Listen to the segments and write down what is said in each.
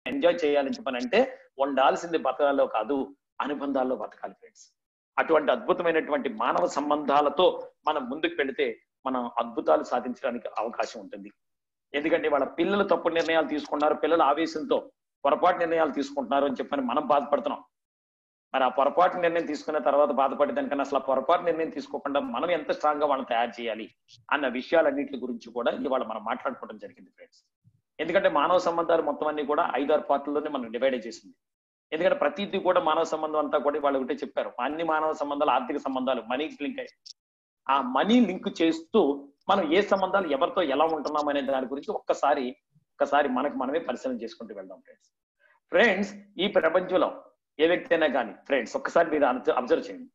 Enjoy చేయాలని చెప్పనంటే ఉండాల్సింది బతకాల్లో కాదు అనుబంధాల్లో బతకాలి ఫ్రెండ్స్ అటువంటి అద్భుతమైనటువంటి మానవ సంబంధాలతో మనం ముందుకు వెళితే మనం అద్భుతాలు సాధించడానికి అవకాశం ఉంటుంది ఎందుకంటే వాళ్ళ పిల్లలు తప్పుడు నిర్ణయాలు తీసుకున్నారు పిల్లలు ఆవేశంతో పొరపాటు నిర్ణయాలు తీసుకుంటున్నారు అని చెప్పని మనం బాధపడుతున్నాం మరి ఆ పొరపాటు నిర్ణయం తీసుకున్న తర్వాత బాధపడే దానికన్నా అసలు ఆ పొరపాటు నిర్ణయం తీసుకోకుండా మనం ఎంత స్ట్రాంగ్ గా వాళ్ళని తయారు చేయాలి అన్న విషయాలన్నింటి గురించి కూడా ఇవాళ మనం మాట్లాడుకోవడం జరిగింది ఫ్రెండ్స్ ఎందుకంటే మానవ సంబంధాలు మొత్తం అన్ని కూడా ఐదారు పార్టీల్లోనే మనం డివైడ్ చేసింది ఎందుకంటే ప్రతిదీ కూడా మానవ సంబంధం అంతా కూడా వాళ్ళు ఒకటే చెప్పారు అన్ని మానవ సంబంధాలు ఆర్థిక సంబంధాలు మనీకి లింక్ అయ్యాయి ఆ మనీ లింక్ చేస్తూ మనం ఏ సంబంధాలు ఎవరితో ఎలా ఉంటున్నాం అనే దాని గురించి ఒక్కసారి ఒక్కసారి మనకు మనమే పరిశీలన చేసుకుంటూ వెళ్దాం ఫ్రెండ్స్ ఫ్రెండ్స్ ఈ ప్రపంచంలో ఏ వ్యక్తి అయినా కానీ ఫ్రెండ్స్ ఒక్కసారి మీరు అబ్జర్వ్ చేయండి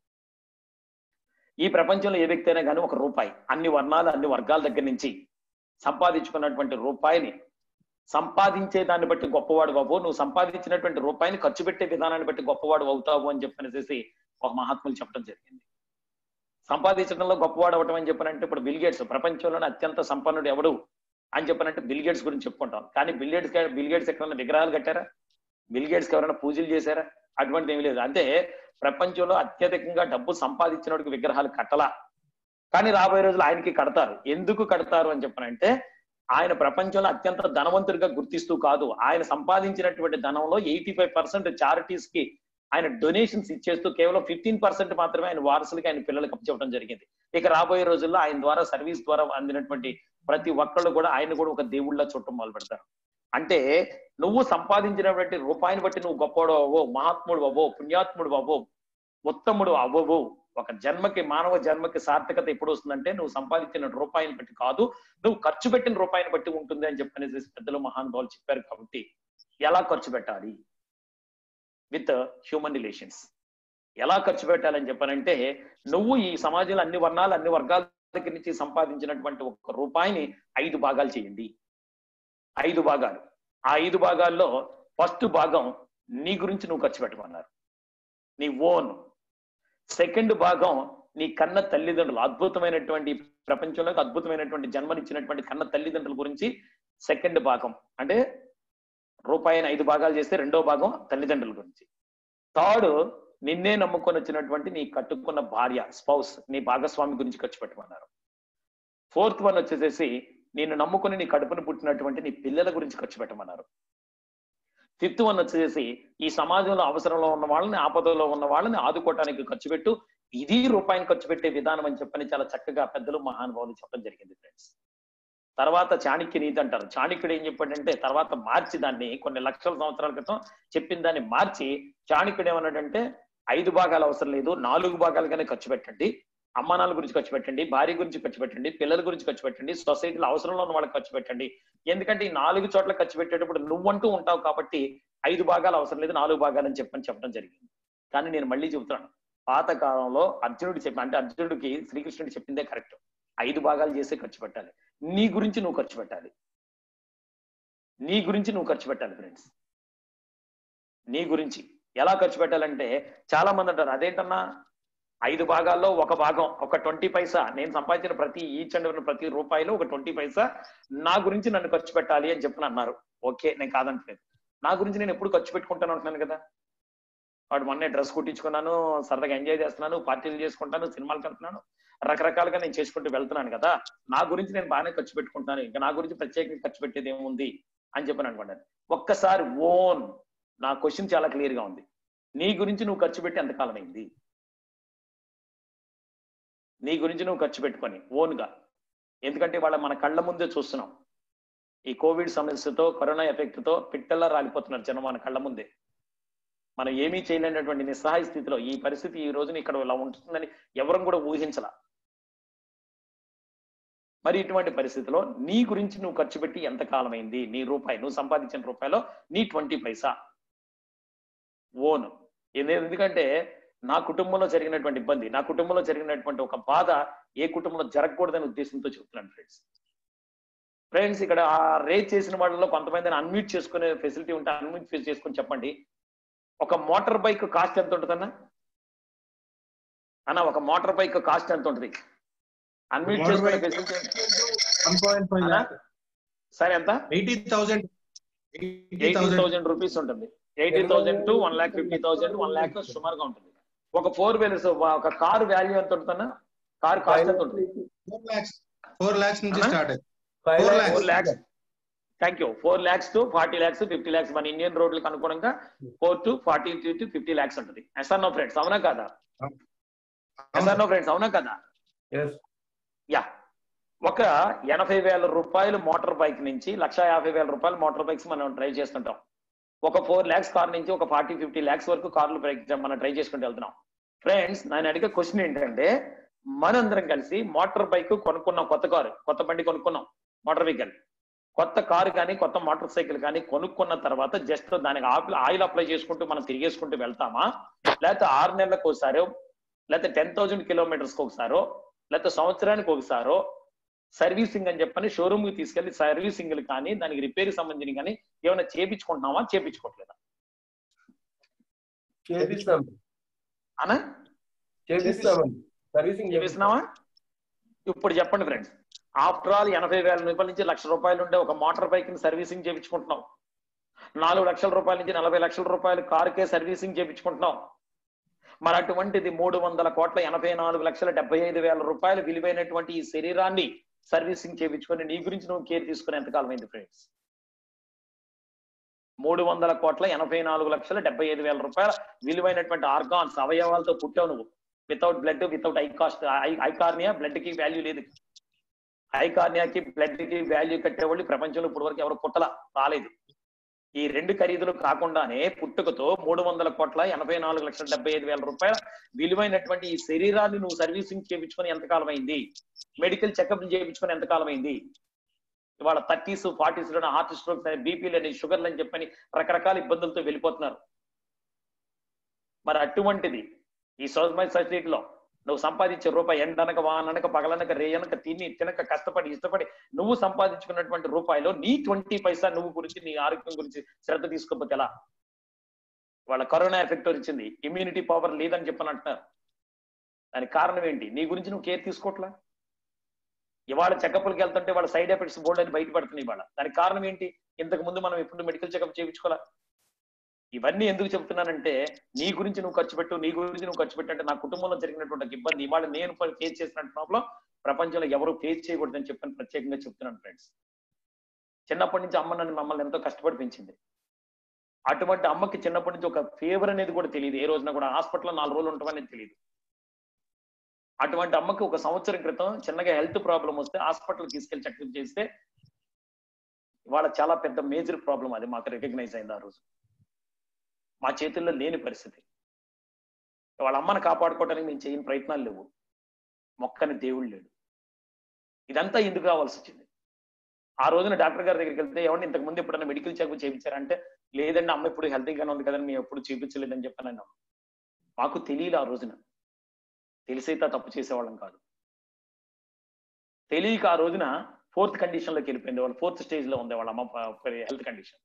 ఈ ప్రపంచంలో ఏ వ్యక్తి అయినా కానీ ఒక రూపాయి అన్ని వర్ణాలు అన్ని వర్గాల దగ్గర నుంచి సంపాదించుకున్నటువంటి రూపాయిని సంపాదించే దాన్ని బట్టి గొప్పవాడు బాబు నువ్వు సంపాదించినటువంటి రూపాయిని ఖర్చు పెట్టే విధానాన్ని బట్టి గొప్పవాడు అవుతావు అని చెప్పనేసి ఒక మహాత్ములు చెప్పడం జరిగింది సంపాదించడంలో గొప్పవాడు అవటం అని చెప్పనంటే ఇప్పుడు బిల్ గేట్స్ ప్రపంచంలోనే అత్యంత సంపన్నుడు ఎవడు అని చెప్పనంటే బిల్ గేట్స్ గురించి చెప్పుకుంటాం కానీ బిల్ గేట్స్ బిల్ గేట్స్ ఎక్కడైనా విగ్రహాలు కట్టారా బిల్ గేట్స్ ఎవరైనా పూజలు చేశారా అటువంటిది ఏమీ లేదు అంటే ప్రపంచంలో అత్యధికంగా డబ్బు సంపాదించిన విగ్రహాలు కట్టలా కానీ రాబోయే రోజులు ఆయనకి కడతారు ఎందుకు కడతారు అని చెప్పనంటే ఆయన ప్రపంచంలో అత్యంత ధనవంతుడిగా గుర్తిస్తూ కాదు ఆయన సంపాదించినటువంటి ధనంలో ఎయిటీ ఫైవ్ పర్సెంట్ చారిటీస్ కి ఆయన డొనేషన్స్ ఇచ్చేస్తూ కేవలం ఫిఫ్టీన్ పర్సెంట్ మాత్రమే ఆయన వారసులకి ఆయన పిల్లలకి అప్పచెప్పడం జరిగింది ఇక రాబోయే రోజుల్లో ఆయన ద్వారా సర్వీస్ ద్వారా అందినటువంటి ప్రతి ఒక్కళ్ళు కూడా ఆయన కూడా ఒక దేవుళ్ళ చుట్టం మొదలు పెడతారు అంటే నువ్వు సంపాదించినటువంటి రూపాయిని బట్టి నువ్వు గొప్పవాడు అవ్వో మహాత్ముడు అవ్వో పుణ్యాత్ముడు అవ్వో ఉత్తముడు అవ్వవు ఒక జన్మకి మానవ జన్మకి సార్థకత ఎప్పుడు వస్తుందంటే నువ్వు సంపాదించిన రూపాయిని బట్టి కాదు నువ్వు ఖర్చు పెట్టిన రూపాయిని బట్టి ఉంటుంది అని చెప్పనేసి పెద్దలు మహానుభావులు చెప్పారు కాబట్టి ఎలా ఖర్చు పెట్టాలి విత్ హ్యూమన్ రిలేషన్స్ ఎలా ఖర్చు పెట్టాలని చెప్పానంటే నువ్వు ఈ సమాజంలో అన్ని వర్ణాలు అన్ని వర్గాల దగ్గర నుంచి సంపాదించినటువంటి ఒక రూపాయిని ఐదు భాగాలు చేయండి ఐదు భాగాలు ఆ ఐదు భాగాల్లో ఫస్ట్ భాగం నీ గురించి నువ్వు ఖర్చు పెట్టమన్నారు నీ ఓన్ సెకండ్ భాగం నీ కన్న తల్లిదండ్రులు అద్భుతమైనటువంటి ప్రపంచంలోకి అద్భుతమైనటువంటి జన్మనిచ్చినటువంటి కన్న తల్లిదండ్రుల గురించి సెకండ్ భాగం అంటే రూపాయిని ఐదు భాగాలు చేస్తే రెండో భాగం తల్లిదండ్రుల గురించి థర్డ్ నిన్నే నమ్ముకొని వచ్చినటువంటి నీ కట్టుకున్న భార్య స్పౌస్ నీ భాగస్వామి గురించి ఖర్చు పెట్టమన్నారు ఫోర్త్ వన్ వచ్చేసేసి నేను నమ్ముకుని నీ కడుపును పుట్టినటువంటి నీ పిల్లల గురించి ఖర్చు పెట్టమన్నారు ఫిఫ్త్ వన్ వచ్చేసి ఈ సమాజంలో అవసరంలో ఉన్న వాళ్ళని ఆపదలో ఉన్న వాళ్ళని ఆదుకోవటానికి ఖర్చు పెట్టు ఇది రూపాయిని ఖర్చు పెట్టే విధానం అని చెప్పని చాలా చక్కగా పెద్దలు మహానుభావులు చెప్పడం జరిగింది ఫ్రెండ్స్ తర్వాత చాణక్య నీతి అంటారు చాణక్యుడు ఏం చెప్పాడంటే తర్వాత మార్చి దాన్ని కొన్ని లక్షల సంవత్సరాల క్రితం చెప్పిన దాన్ని మార్చి చాణక్యుడు ఏమన్నాడంటే ఐదు భాగాలు అవసరం లేదు నాలుగు భాగాలుగానే ఖర్చు పెట్టండి అమ్మానాల గురించి ఖర్చు పెట్టండి భార్య గురించి ఖర్చు పెట్టండి పిల్లల గురించి ఖర్చు పెట్టండి సొసైటీలో అవసరంలో ఉన్న వాళ్ళకి ఖర్చు పెట్టండి ఎందుకంటే ఈ నాలుగు చోట్ల ఖర్చు పెట్టేటప్పుడు నువ్వంటూ ఉంటావు కాబట్టి ఐదు భాగాలు అవసరం లేదు నాలుగు భాగాలు అని చెప్పని చెప్పడం జరిగింది కానీ నేను మళ్ళీ చెబుతున్నాను పాత కాలంలో అర్జునుడు చెప్పి అంటే అర్జునుడికి శ్రీకృష్ణుడు చెప్పిందే కరెక్ట్ ఐదు భాగాలు చేసి ఖర్చు పెట్టాలి నీ గురించి నువ్వు ఖర్చు పెట్టాలి నీ గురించి నువ్వు ఖర్చు పెట్టాలి ఫ్రెండ్స్ నీ గురించి ఎలా ఖర్చు పెట్టాలంటే చాలా మంది అంటారు అదేంటన్నా ఐదు భాగాల్లో ఒక భాగం ఒక ట్వంటీ పైసా నేను సంపాదించిన ప్రతి ఈచ్ అండ్ ప్రతి రూపాయిలో ఒక ట్వంటీ పైసా నా గురించి నన్ను ఖర్చు పెట్టాలి అని చెప్పని అన్నారు ఓకే నేను కాదంటలేదు నా గురించి నేను ఎప్పుడు ఖర్చు పెట్టుకుంటాను అంటున్నాను కదా వాడు మొన్నే డ్రెస్ కుట్టించుకున్నాను సరదాగా ఎంజాయ్ చేస్తున్నాను పార్టీలు చేసుకుంటాను సినిమాలకు వెళ్తున్నాను రకరకాలుగా నేను చేసుకుంటూ వెళ్తున్నాను కదా నా గురించి నేను బాగానే ఖర్చు పెట్టుకుంటాను ఇంకా నా గురించి ప్రత్యేకంగా ఖర్చు పెట్టేది ఏముంది అని చెప్పని అనుకున్నాను ఒక్కసారి ఓన్ నా క్వశ్చన్ చాలా క్లియర్ గా ఉంది నీ గురించి నువ్వు ఖర్చు పెట్టి ఎంతకాలం అయింది నీ గురించి నువ్వు ఖర్చు పెట్టుకొని ఓన్గా ఎందుకంటే వాళ్ళ మన కళ్ళ ముందే చూస్తున్నాం ఈ కోవిడ్ సమస్యతో కరోనా ఎఫెక్ట్తో పిట్టల్లా రాలిపోతున్నారు జనం మన కళ్ళ ముందే మనం ఏమీ చేయలేనటువంటి నిస్సహాయ స్థితిలో ఈ పరిస్థితి ఈ రోజున ఇక్కడ ఇలా ఉంటుందని ఎవరం కూడా ఊహించలా మరి ఇటువంటి పరిస్థితిలో నీ గురించి నువ్వు ఖర్చు పెట్టి ఎంత కాలమైంది నీ రూపాయి నువ్వు సంపాదించిన రూపాయలో నీ ట్వంటీ పైసా ఓన్ ఎందుకంటే నా కుటుంబంలో జరిగినటువంటి ఇబ్బంది నా కుటుంబంలో జరిగినటువంటి ఒక బాధ ఏ కుటుంబంలో జరగకూడదనే ఉద్దేశంతో చెప్తున్నాను ఫ్రెండ్స్ ఫ్రెండ్స్ ఇక్కడ ఆ రేజ్ చేసిన వాళ్ళలో కొంతమందిని అన్మ్యూట్ చేసుకునే ఫెసిలిటీ ఉంటే అన్మ్యూట్ చేసుకుని చెప్పండి ఒక మోటార్ బైక్ కాస్ట్ ఎంత ఉంటుందన్నా అన్న ఒక మోటార్ బైక్ కాస్ట్ ఎంత ఉంటుంది అన్మ్యూట్ చేసుకునే ఫెసిలిటీ వన్ పాయింట్ ఫైవ్ అన్నా? సరే ఎంత eighty thousand eighty thousand rupees ఉంటుంది eighty thousand to one lakh fifty thousand one lakh సుమారుగా ఉంటుంది ఒక ఫోర్ వీలర్స్ ఒక కారు వాల్యూ ఎంత ఉంటుందన్నా కారు కాస్ట్ ఎంత ఉంటుంది ఫోర్ లాక్స్ ఫోర్ లాక్స్ నుంచి అన్నా? స్టార్ట్ అయింది five Four lakhs four lakhs thank you four lakhs to forty lakhs fifty lakhs మన ఇండియన్ రోడ్లకు అనుగుణంగా four to forty to fifty lakhs ఉంటుంది ఎస్ఆర్ నో ఫ్రెండ్స్ అవునా కదా ఎస్ఆర్ నో ఫ్రెండ్స్ అవునా కదా ఎస్ యా ఒక ఎనభై వేల రూపాయలు మోటార్ బైక్ నుంచి లక్ష యాభై వేల రూపాయలు మోటార్ బైక్స్ మనం డ్రైవ్ చేస్తుంటాం ఒక ఫోర్ ల్యాక్స్ కార్ నుంచి ఒక ఫార్టీ ఫిఫ్టీ ల్యాక్స్ వరకు కార్లు బైక్ మనం డ్రైవ్ చేసుకుంటూ వెళ్తున్నాం ఫ్రెండ్స్ నేను అడిగే క్వశ్చన్ ఏంటంటే మనందరం కలిసి మోటార్ బైక్ కొనుక్కున్నాం కొత్త కారు కొత్త బండి కొనుక్కున్నాం మోటార్ వెహికల్ కొత్త కారు కానీ కొత్త మోటార్ సైకిల్ కానీ కొనుక్కున్న తర్వాత జస్ట్ దానికి ఆయిల్ ఆయిల్ అప్లై చేసుకుంటూ మనం తిరిగేసుకుంటూ వెళ్తామా లేకపోతే ఆరు నెలలకు ఒకసారో లేకపోతే టెన్ థౌజండ్ కిలోమీటర్స్ ఒకసారో లేకపోతే సంవత్సరానికి ఒకసారో సర్వీసింగ్ అని చెప్పని షోరూమ్ కి తీసుకెళ్లి సర్వీసింగ్ కానీ దానికి రిపేర్ సంబంధించి కానీ ఏమైనా చేపించుకుంటున్నావా చేపించుకోవట్లేదా చేపిస్తాం అనా చేపిస్తామండి సర్వీసింగ్ చేపిస్తున్నావా ఇప్పుడు చెప్పండి ఫ్రెండ్స్ ఆఫ్టర్ ఆల్ ఎనభై వేల రూపాయల నుంచి లక్ష రూపాయలు ఉండే ఒక మోటార్ బైక్ ని సర్వీసింగ్ చేయించుకుంటున్నాం నాలుగు లక్షల రూపాయల నుంచి నలభై లక్షల రూపాయలు కారుకే సర్వీసింగ్ చేయించుకుంటున్నాం మరి అటువంటిది మూడు వందల కోట్ల ఎనభై నాలుగు లక్షల డెబ్బై ఐదు వేల రూపాయలు విలువైనటువంటి ఈ శరీరాన్ని సర్వీసింగ్ చేయించుకొని నీ గురించి నువ్వు కేర్ తీసుకుని ఎంతకాలం అయింది ఫ్రెండ్స్ మూడు వందల కోట్ల ఎనభై నాలుగు లక్షల డెబ్బై ఐదు వేల రూపాయల విలువైనటువంటి ఆర్గాన్స్ అవయవాలతో పుట్టావు నువ్వు వితౌట్ బ్లడ్ వితౌట్ ఐ కాస్ట్ ఐకార్నియా బ్లడ్ కి వాల్యూ లేదు ఐకార్నియాకి బ్లడ్ కి వాల్యూ కట్టేవాళ్ళు ఈ ప్రపంచంలో ఇప్పుడు వరకు ఎవరు పుట్టల రాలేదు ఈ రెండు ఖరీదులు కాకుండానే పుట్టుకతో మూడు వందల కోట్ల ఎనభై నాలుగు లక్షల డెబ్బై ఐదు వేల రూపాయల విలువైనటువంటి ఈ శరీరాన్ని నువ్వు సర్వీసింగ్ చేయించుకొని ఎంతకాలం అయింది మెడికల్ చెకప్ చేయించుకొని ఎంతకాలం అయింది ఇవాళ థర్టీస్ ఫార్టీస్ లోనే హార్ట్ స్ట్రోక్స్ అని బీపీలు అని షుగర్లు అని చెప్పని రకరకాల ఇబ్బందులతో వెళ్ళిపోతున్నారు మరి అటువంటిది ఈ సోమై సొసైటీలో నువ్వు సంపాదించే రూపాయి ఎండనక వాననక పగలనక రేయనక తిని తినక కష్టపడి ఇష్టపడి నువ్వు సంపాదించుకున్నటువంటి రూపాయలు నీ ట్వంటీ పైసా నువ్వు గురించి నీ ఆరోగ్యం గురించి శ్రద్ధ తీసుకోకపోతే ఎలా వాళ్ళ కరోనా ఎఫెక్ట్ వచ్చింది ఇమ్యూనిటీ పవర్ లేదని చెప్పని అంటున్నారు దానికి కారణం ఏంటి నీ గురించి నువ్వు కేర్ తీసుకోవట్లా ఇవాళ చెకప్లకి వెళ్తుంటే వాళ్ళ సైడ్ ఎఫెక్ట్స్ బోర్డు అని బయటపడుతున్నాయి ఇవాళ దానికి కారణం ఏంటి ఇంతకు ముందు మనం ఎప్పుడు మెడికల్ చెకప్ చేయించుకోవాలా ఇవన్నీ ఎందుకు చెప్తున్నానంటే నీ గురించి నువ్వు ఖర్చు పెట్టు నీ గురించి నువ్వు ఖర్చు పెట్టంటే నా కుటుంబంలో జరిగినటువంటి ఒక ఇబ్బంది ఇవాళ నేను ఫేస్ చేసిన ప్రాబ్లం ప్రపంచంలో ఎవరు ఫేస్ చేయకూడదని చెప్పని ప్రత్యేకంగా చెప్తున్నాను ఫ్రెండ్స్ చిన్నప్పటి నుంచి అమ్మ నన్ను మమ్మల్ని ఎంతో కష్టపడి పెంచింది అటువంటి అమ్మకి చిన్నప్పటి నుంచి ఒక ఫేవర్ అనేది కూడా తెలియదు ఏ రోజున కూడా హాస్పిటల్లో నాలుగు రోజులు ఉంటామనేది తెలియదు అటువంటి అమ్మకి ఒక సంవత్సరం క్రితం చిన్నగా హెల్త్ ప్రాబ్లం వస్తే హాస్పిటల్ తీసుకెళ్లి చెకప్ చేస్తే ఇవాళ చాలా పెద్ద మేజర్ ప్రాబ్లం అది మాకు రికగ్నైజ్ అయింది ఆ రోజు మా చేతుల్లో లేని పరిస్థితి వాళ్ళ అమ్మని కాపాడుకోవడానికి మేము చేయని ప్రయత్నాలు లేవు మొక్కని దేవుడు లేడు ఇదంతా ఎందుకు రావాల్సి వచ్చింది ఆ రోజున డాక్టర్ గారి దగ్గరికి వెళ్తే ఏమంటే ఇంతకు ముందు ఎప్పుడైనా మెడికల్ చెకప్ చేయించారంటే లేదండి అమ్మ ఇప్పుడు హెల్తీగానే ఉంది కదండి మేము ఎప్పుడు చూపించలేదని చెప్పాను మాకు తెలియదు ఆ రోజున తెలిసైతే తప్పు చేసేవాళ్ళం కాదు తెలియక ఆ రోజున ఫోర్త్ కండిషన్ లోకి వెళ్ళిపోయింది వాళ్ళు ఫోర్త్ స్టేజ్ లో ఉంది వాళ్ళ అమ్మ హెల్త్ కండిషన్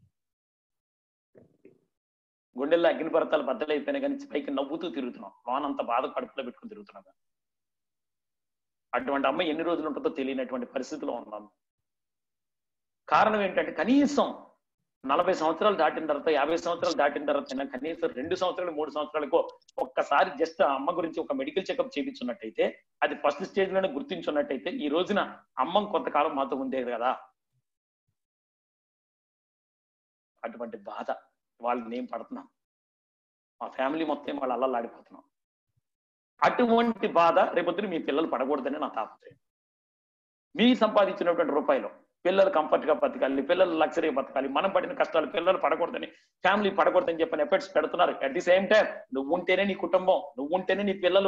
గుండెల్లో అగ్నిపర్వతాలు బద్దలైపోయినా కానీ పైకి నవ్వుతూ తిరుగుతున్నాం లోనంత బాధ కడుపులో పెట్టుకుని తిరుగుతున్నాం అటువంటి అమ్మ ఎన్ని రోజులు ఉంటుందో తెలియనటువంటి పరిస్థితిలో ఉన్నాం కారణం ఏంటంటే కనీసం నలభై సంవత్సరాలు దాటిన తర్వాత యాభై సంవత్సరాలు దాటిన తర్వాత అయినా కనీసం రెండు సంవత్సరాలు మూడు సంవత్సరాలకు ఒక్కసారి జస్ట్ ఆ అమ్మ గురించి ఒక మెడికల్ చెకప్ చేయించున్నట్టయితే అది ఫస్ట్ స్టేజ్ లోనే గుర్తించున్నట్టయితే ఈ రోజున అమ్మ కొంతకాలం మాతో ఉండేది కదా అటువంటి బాధ వాళ్ళు నేను పడుతున్నాం మా ఫ్యామిలీ మొత్తం వాళ్ళు అల్లలాడిపోతున్నాం అటువంటి బాధ రేపొద్దున మీ పిల్లలు పడకూడదని నా తాపత్రయం మీ సంపాదించినటువంటి రూపాయలు పిల్లలు కంఫర్ట్ గా బతకాలి పిల్లలు లగ్జరీగా బతకాలి మనం పడిన కష్టాలు పిల్లలు పడకూడదని ఫ్యామిలీ పడకూడదని చెప్పిన ఎఫర్ట్స్ పెడుతున్నారు అట్ ది సేమ్ టైం నువ్వు ఉంటేనే నీ కుటుంబం నువ్వు ఉంటేనే నీ పిల్లలు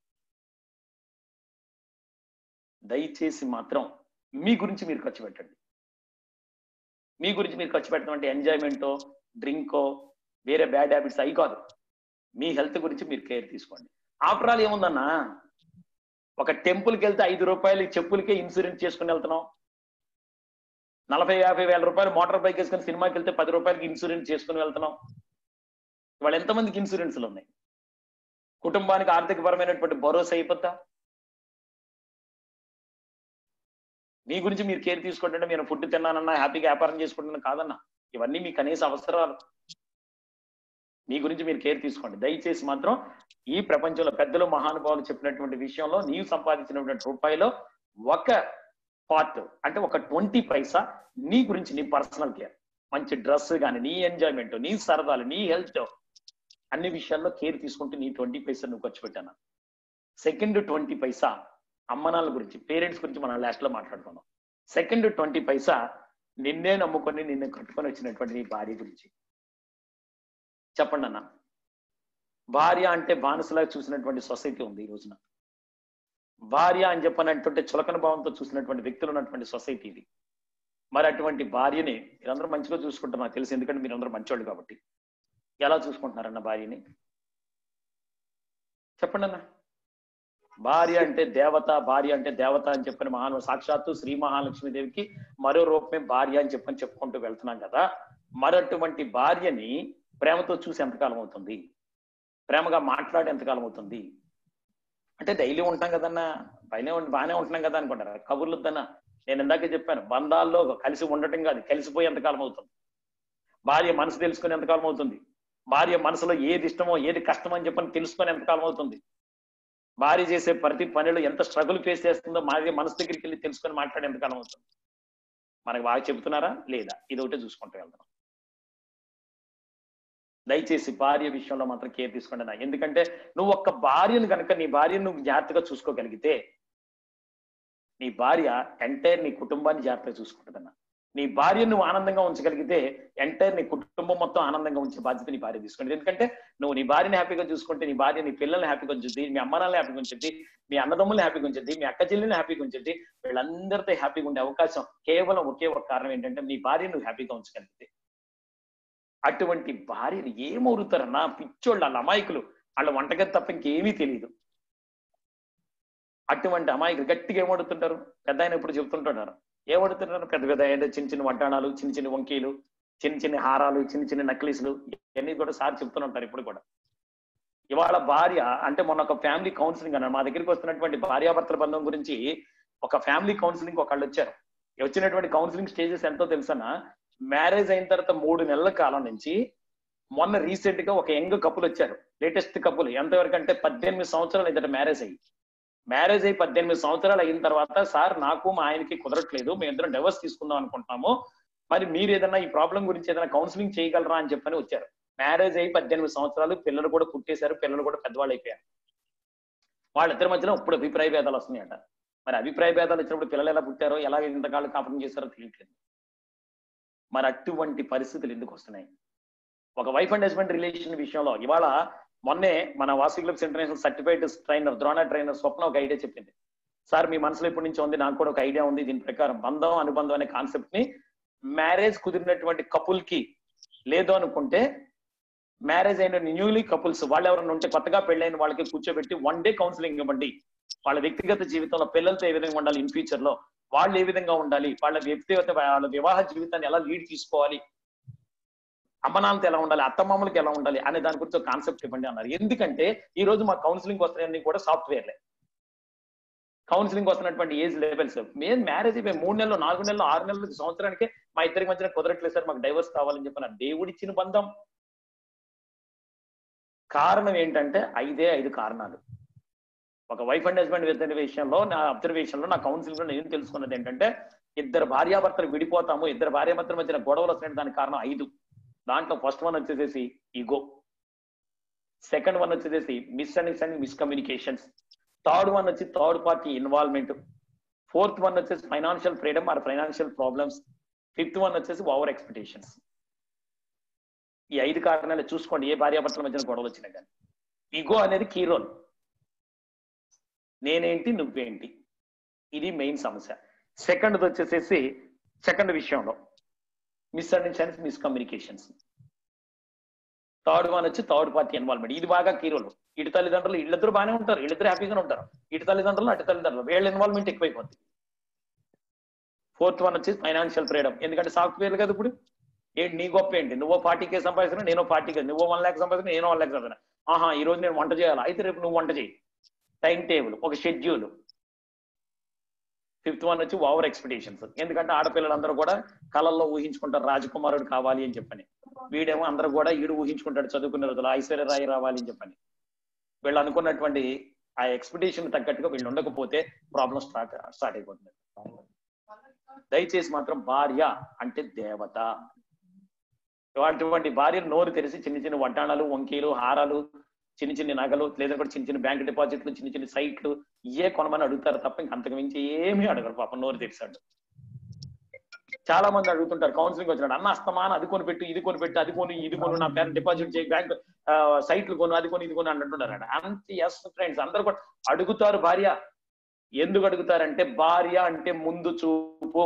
దయచేసి మాత్రం మీ గురించి మీరు ఖర్చు పెట్టండి మీ గురించి మీరు ఖర్చు పెట్టడం అంటే ఎంజాయ్మెంటో డ్రింకో వేరే బ్యాడ్ హ్యాబిట్స్ అవి కాదు మీ హెల్త్ గురించి మీరు కేర్ తీసుకోండి ఆఫ్టర్ ఆల్ ఏముందన్నా ఒక టెంపుల్కి వెళ్తే ఐదు రూపాయలు చెప్పులకే ఇన్సూరెన్స్ చేసుకుని వెళ్తున్నాం నలభై యాభై వేల రూపాయలు మోటార్ బైక్ వేసుకుని సినిమాకి వెళ్తే పది రూపాయలకి ఇన్సూరెన్స్ చేసుకుని వెళ్తున్నాం ఇవాళ ఎంతమందికి ఇన్సూరెన్స్లు ఉన్నాయి కుటుంబానికి ఆర్థికపరమైనటువంటి భరోసా అయిపోద్దా మీ గురించి మీరు కేర్ తీసుకుంటుంటే నేను ఫుడ్ తిన్నానన్నా హ్యాపీగా వ్యాపారం చేసుకుంటున్నాను కాదన్నా ఇవన్నీ మీ కనీస అవసరాలు మీ గురించి మీరు కేర్ తీసుకోండి దయచేసి మాత్రం ఈ ప్రపంచంలో పెద్దలు మహానుభావులు చెప్పినటువంటి విషయంలో నీవు సంపాదించినటువంటి రూపాయిలో ఒక పార్ట్ అంటే ఒక ట్వంటీ పైసా నీ గురించి నీ పర్సనల్ కేర్ మంచి డ్రెస్ కానీ నీ ఎంజాయ్మెంట్ నీ సరదాలు నీ హెల్త్ అన్ని విషయాల్లో కేర్ తీసుకుంటూ నీ ట్వంటీ పైసా నువ్వు ఖర్చు పెట్టాను సెకండ్ ట్వంటీ పైసా అమ్మనాల గురించి పేరెంట్స్ గురించి మనం లాస్ట్ లో మాట్లాడుకున్నాం సెకండ్ ట్వంటీ పైసా నిన్నే నమ్ముకొని నిన్ను కట్టుకొని వచ్చినటువంటి నీ భార్య గురించి చెప్పండి అన్న భార్య అంటే బానిసలా చూసినటువంటి సొసైటీ ఉంది ఈ రోజున భార్య అని చెప్పనంటుంటే చులకన భావంతో చూసినటువంటి వ్యక్తులు ఉన్నటువంటి సొసైటీ ఇది మరి అటువంటి భార్యని మీరందరూ మంచిగా చూసుకుంటారు నాకు తెలుసు ఎందుకంటే మీరందరూ మంచోళ్ళు కాబట్టి ఎలా చూసుకుంటున్నారన్న భార్యని చెప్పండి అన్న భార్య అంటే దేవత భార్య అంటే దేవత అని చెప్పిన మహాను సాక్షాత్తు శ్రీ మహాలక్ష్మీదేవికి మరో రూపమే భార్య అని చెప్పని చెప్పుకుంటూ వెళ్తున్నాం కదా మరటువంటి భార్యని ప్రేమతో చూసి ఎంతకాలం అవుతుంది ప్రేమగా మాట్లాడి ఎంతకాలం అవుతుంది అంటే డైలీ ఉంటాం కదన్నా పైన బాగానే ఉంటున్నాం కదా అనుకుంటారు కబుర్లు వద్దన్నా నేను ఇందాకే చెప్పాను బంధాల్లో కలిసి ఉండటం కాదు కలిసిపోయి ఎంతకాలం అవుతుంది భార్య మనసు తెలుసుకుని ఎంతకాలం అవుతుంది భార్య మనసులో ఏది ఇష్టమో ఏది కష్టమో అని చెప్పని తెలుసుకొని ఎంతకాలం అవుతుంది భార్య చేసే ప్రతి పనిలో ఎంత స్ట్రగుల్ ఫేస్ చేస్తుందో భార్య మనసు దగ్గరికి వెళ్ళి తెలుసుకొని మాట్లాడే ఎంతకాలం అవుతుంది మనకు బాగా చెబుతున్నారా లేదా ఇది ఒకటే చూసుకుంటూ వెళ్తాం దయచేసి భార్య విషయంలో మాత్రం కేర్ తీసుకోండి నా ఎందుకంటే నువ్వు ఒక్క భార్యను కనుక నీ భార్యను నువ్వు జాగ్రత్తగా చూసుకోగలిగితే నీ భార్య ఎంటైర్ నీ కుటుంబాన్ని జాగ్రత్తగా చూసుకుంటుందన్న నీ భార్యను నువ్వు ఆనందంగా ఉంచగలిగితే ఎంటైర్ నీ కుటుంబం మొత్తం ఆనందంగా ఉంచే బాధ్యత నీ భార్య తీసుకుంటుంది ఎందుకంటే నువ్వు నీ భార్యని హ్యాపీగా చూసుకుంటే నీ భార్య నీ పిల్లల్ని హ్యాపీగా ఉంచుద్ది మీ అమ్మనాన్ని హ్యాపీగా ఉంచుద్ది మీ అన్నదమ్ముల్ని హ్యాపీగా ఉంచుద్ది మీ అక్క చెల్లిని హ్యాపీగా ఉంచుద్ది వీళ్ళందరితో హ్యాపీగా ఉండే అవకాశం కేవలం ఒకే ఒక కారణం ఏంటంటే నీ భార్య నువ్వు హ్యాపీగా ఉంచగలిగితే అటువంటి భార్యలు ఏమవుతారన్నా పిచ్చోళ్ళు వాళ్ళ అమాయకులు వాళ్ళ వంటగది తప్ప ఇంకేమీ తెలియదు అటువంటి అమాయకులు గట్టిగా ఏమడుతుంటారు పెద్ద ఆయన ఇప్పుడు చెప్తుంటున్నారు ఏమడుతుంటారు పెద్ద పెద్ద ఏంటో చిన్న చిన్న వడ్డాణాలు చిన్న చిన్న వంకీలు చిన్న చిన్న హారాలు చిన్న చిన్న నక్లీసులు ఇవన్నీ కూడా సార్ చెప్తుంటారు ఇప్పుడు కూడా ఇవాళ భార్య అంటే మొన్న ఒక ఫ్యామిలీ కౌన్సిలింగ్ అన్నారు మా దగ్గరికి వస్తున్నటువంటి భార్యాభర్తల బంధం గురించి ఒక ఫ్యామిలీ కౌన్సిలింగ్ ఒకళ్ళు వచ్చారు వచ్చినటువంటి కౌన్సిలింగ్ స్టేజెస్ ఎంతో తెలుసన్నా మ్యారేజ్ అయిన తర్వాత మూడు నెలల కాలం నుంచి మొన్న రీసెంట్ గా ఒక యంగ్ కపుల్ వచ్చారు లేటెస్ట్ కపుల్ ఎంతవరకు అంటే పద్దెనిమిది సంవత్సరాలు ఇద్దరు మ్యారేజ్ అయ్యి మ్యారేజ్ అయ్యి పద్దెనిమిది సంవత్సరాలు అయిన తర్వాత సార్ నాకు మా ఆయనకి కుదరట్లేదు మేము ఇద్దరం డైవర్స్ తీసుకుందాం అనుకుంటున్నాము మరి మీరు ఏదైనా ఈ ప్రాబ్లం గురించి ఏదైనా కౌన్సిలింగ్ చేయగలరా అని చెప్పని వచ్చారు మ్యారేజ్ అయ్యి పద్దెనిమిది సంవత్సరాలు పిల్లలు కూడా పుట్టేశారు పిల్లలు కూడా పెద్దవాళ్ళు అయిపోయారు వాళ్ళిద్దరి మధ్యలో ఇప్పుడు అభిప్రాయ భేదాలు వస్తున్నాయట మరి అభిప్రాయ భేదాలు వచ్చినప్పుడు పిల్లలు ఎలా పుట్టారో ఎలా ఇంతకాలం కాపురం చేశారో తెలియట్లేదు మరి అటువంటి పరిస్థితులు ఎందుకు వస్తున్నాయి ఒక వైఫ్ అండ్ హస్బెండ్ రిలేషన్ విషయంలో ఇవాళ మొన్నే మన వాసి clubs international certified trainer Drona trainer Swapna ఒక ఐడియా చెప్పింది సార్ మీ మనసులో ఎప్పటి నుంచి ఉంది నాకు కూడా ఒక ఐడియా ఉంది దీని ప్రకారం బంధం అనుబంధం అనే కాన్సెప్ట్ ని మ్యారేజ్ కుదిరినటువంటి కపుల్ కి లేదు అనుకుంటే మ్యారేజ్ అయిన న్యూలీ కపుల్స్ వాళ్ళు ఎవరైనా ఉంటే కొత్తగా పెళ్ళైన వాళ్ళకి కూర్చోబెట్టి వన్ డే కౌన్సిలింగ్ ఇవ్వండి వాళ్ళ వ్యక్తిగత జీవితంలో పిల్లలతో ఏ విధంగా ఉండాలి ఇన్ ఫ్యూచర్ లో వాళ్ళు ఏ విధంగా ఉండాలి వాళ్ళ వ్యక్తిగత వాళ్ళ వివాహ జీవితాన్ని ఎలా లీడ్ తీసుకోవాలి అమ్మనాన్నతో ఎలా ఉండాలి అత్తమామలకి ఎలా ఉండాలి అనే దాని గురించి కాన్సెప్ట్ ఇవ్వండి అన్నారు ఎందుకంటే ఈ రోజు మా కౌన్సిలింగ్ వస్తున్నాయన్నీ కూడా సాఫ్ట్వేర్లే కౌన్సిలింగ్ వస్తున్నటువంటి ఏజ్ లెవెల్స్ మేము మ్యారేజ్ అయిపోయి మూడు నెలలు నాలుగు నెలలు ఆరు నెలలు సంవత్సరానికి మా ఇద్దరికి మధ్యన కుదరట్లేదు సార్ మాకు డైవర్స్ కావాలని చెప్పిన దేవుడిచ్చిన బంధం కారణం ఏంటంటే ఐదే ఐదు కారణాలు ఒక వైఫ్ అండ్ హస్బెండ్ ఇద్దరి విషయంలో నా అబ్జర్వేషన్ లో నా కౌన్సిలింగ్ లో నేను తెలుసుకున్నది ఏంటంటే ఇద్దరు భార్యాభర్తలు విడిపోతాము ఇద్దరు భార్యాభర్తల మధ్యన గొడవలు వస్తున్నాయి దానికి కారణం ఐదు దాంట్లో ఫస్ట్ వన్ వచ్చేసేసి ఈగో సెకండ్ వన్ వచ్చేసేసి మిస్అండర్స్టాండింగ్ మిస్కమ్యూనికేషన్స్ థర్డ్ వన్ వచ్చి third party involvement fourth one వచ్చేసి financial freedom or financial problems fifth one వచ్చేసి ఓవర్ ఎక్స్పెక్టేషన్స్ ఈ ఐదు కారణాలు చూసుకోండి ఏ భార్యాభర్తల మధ్యన గొడవలు వచ్చినా కానీ ఈగో అనేది కీ రోల్ నేనేంటి నువ్వేంటి ఇది మెయిన్ సమస్య సెకండ్ వచ్చేసేసి సెకండ్ విషయంలో మిస్అండర్స్టాండింగ్స్ మిస్కమ్యూనికేషన్స్ థర్డ్ వన్ వచ్చి థర్డ్ పార్టీ ఇన్వాల్వ్మెంట్ ఇది బాగా కీరోలు ఇటు తల్లిదండ్రులు వీళ్ళిద్దరు బాగానే ఉంటారు వీళ్ళిద్దరు హ్యాపీగానే ఉంటారు ఇటు తల్లిదండ్రులు అటు తల్లిదండ్రులు వీళ్ళ ఇన్వాల్వ్మెంట్ ఎక్కువైపోతుంది ఫోర్త్ వన్ వచ్చి ఫైనాన్షియల్ ఫ్రీడమ్ ఎందుకంటే సాఫ్ట్వేర్ కదా ఇప్పుడు ఏంటి నీ గొప్ప ఏంటి నువ్వో పార్టీకే సంపాదిస్తున్నా నేను పార్టీకే నువ్వు వన్ ల్యాక్ సంపాదిస్తున్నా నేను వన్ ల్యాక్ సంపాదిస్తున్నా ఆహా ఈ రోజు నేను వంట చేయాలి అయితే రేపు నువ్వు వంట చేయి టైం టేబుల్ ఒక షెడ్యూల్ ఫిఫ్త్ వన్ వచ్చి ఓవర్ ఎక్స్పెక్టేషన్స్ ఎందుకంటే ఆడపిల్లలందరూ కూడా కళల్లో ఊహించుకుంటారు రాజకుమారుడు కావాలి అని చెప్పని వీడేమో అందరూ కూడా ఈడు ఊహించుకుంటాడు చదువుకున్న రోజులు ఐశ్వర్య రాయి రావాలి అని చెప్పని వీళ్ళు అనుకున్నటువంటి ఆ ఎక్స్పెక్టేషన్ తగ్గట్టుగా వీళ్ళు ఉండకపోతే ప్రాబ్లం స్టార్ట్ స్టార్ట్ అయిపోతుంది దయచేసి మాత్రం భార్య అంటే దేవత అటువంటి భార్య నోరు తెరిచి చిన్న చిన్న వడ్డాణాలు వంకీలు హారాలు చిన్న చిన్న నగలు లేదా కూడా చిన్న చిన్న బ్యాంక్ డిపాజిట్లు చిన్న చిన్న సైట్లు ఇవే కొనమని అడుగుతారు తప్ప ఇంక అంతకు మించి ఏమీ అడగరు పాపం నోరు తెరిచాడు చాలా మంది అడుగుతుంటారు కౌన్సిలింగ్ వచ్చినాడు అన్న అస్తమాన అది కొనిపెట్టు ఇది కొనిపెట్టు అది కొని ఇది కొను నా పేరు డిపాజిట్ చేయి బ్యాంక్ సైట్లు కొను అది కొని ఇది కొను అని అంటుంటారు అంత ఎస్ ఫ్రెండ్స్ అందరు కూడా అడుగుతారు భార్య ఎందుకు అడుగుతారంటే భార్య అంటే ముందు చూపు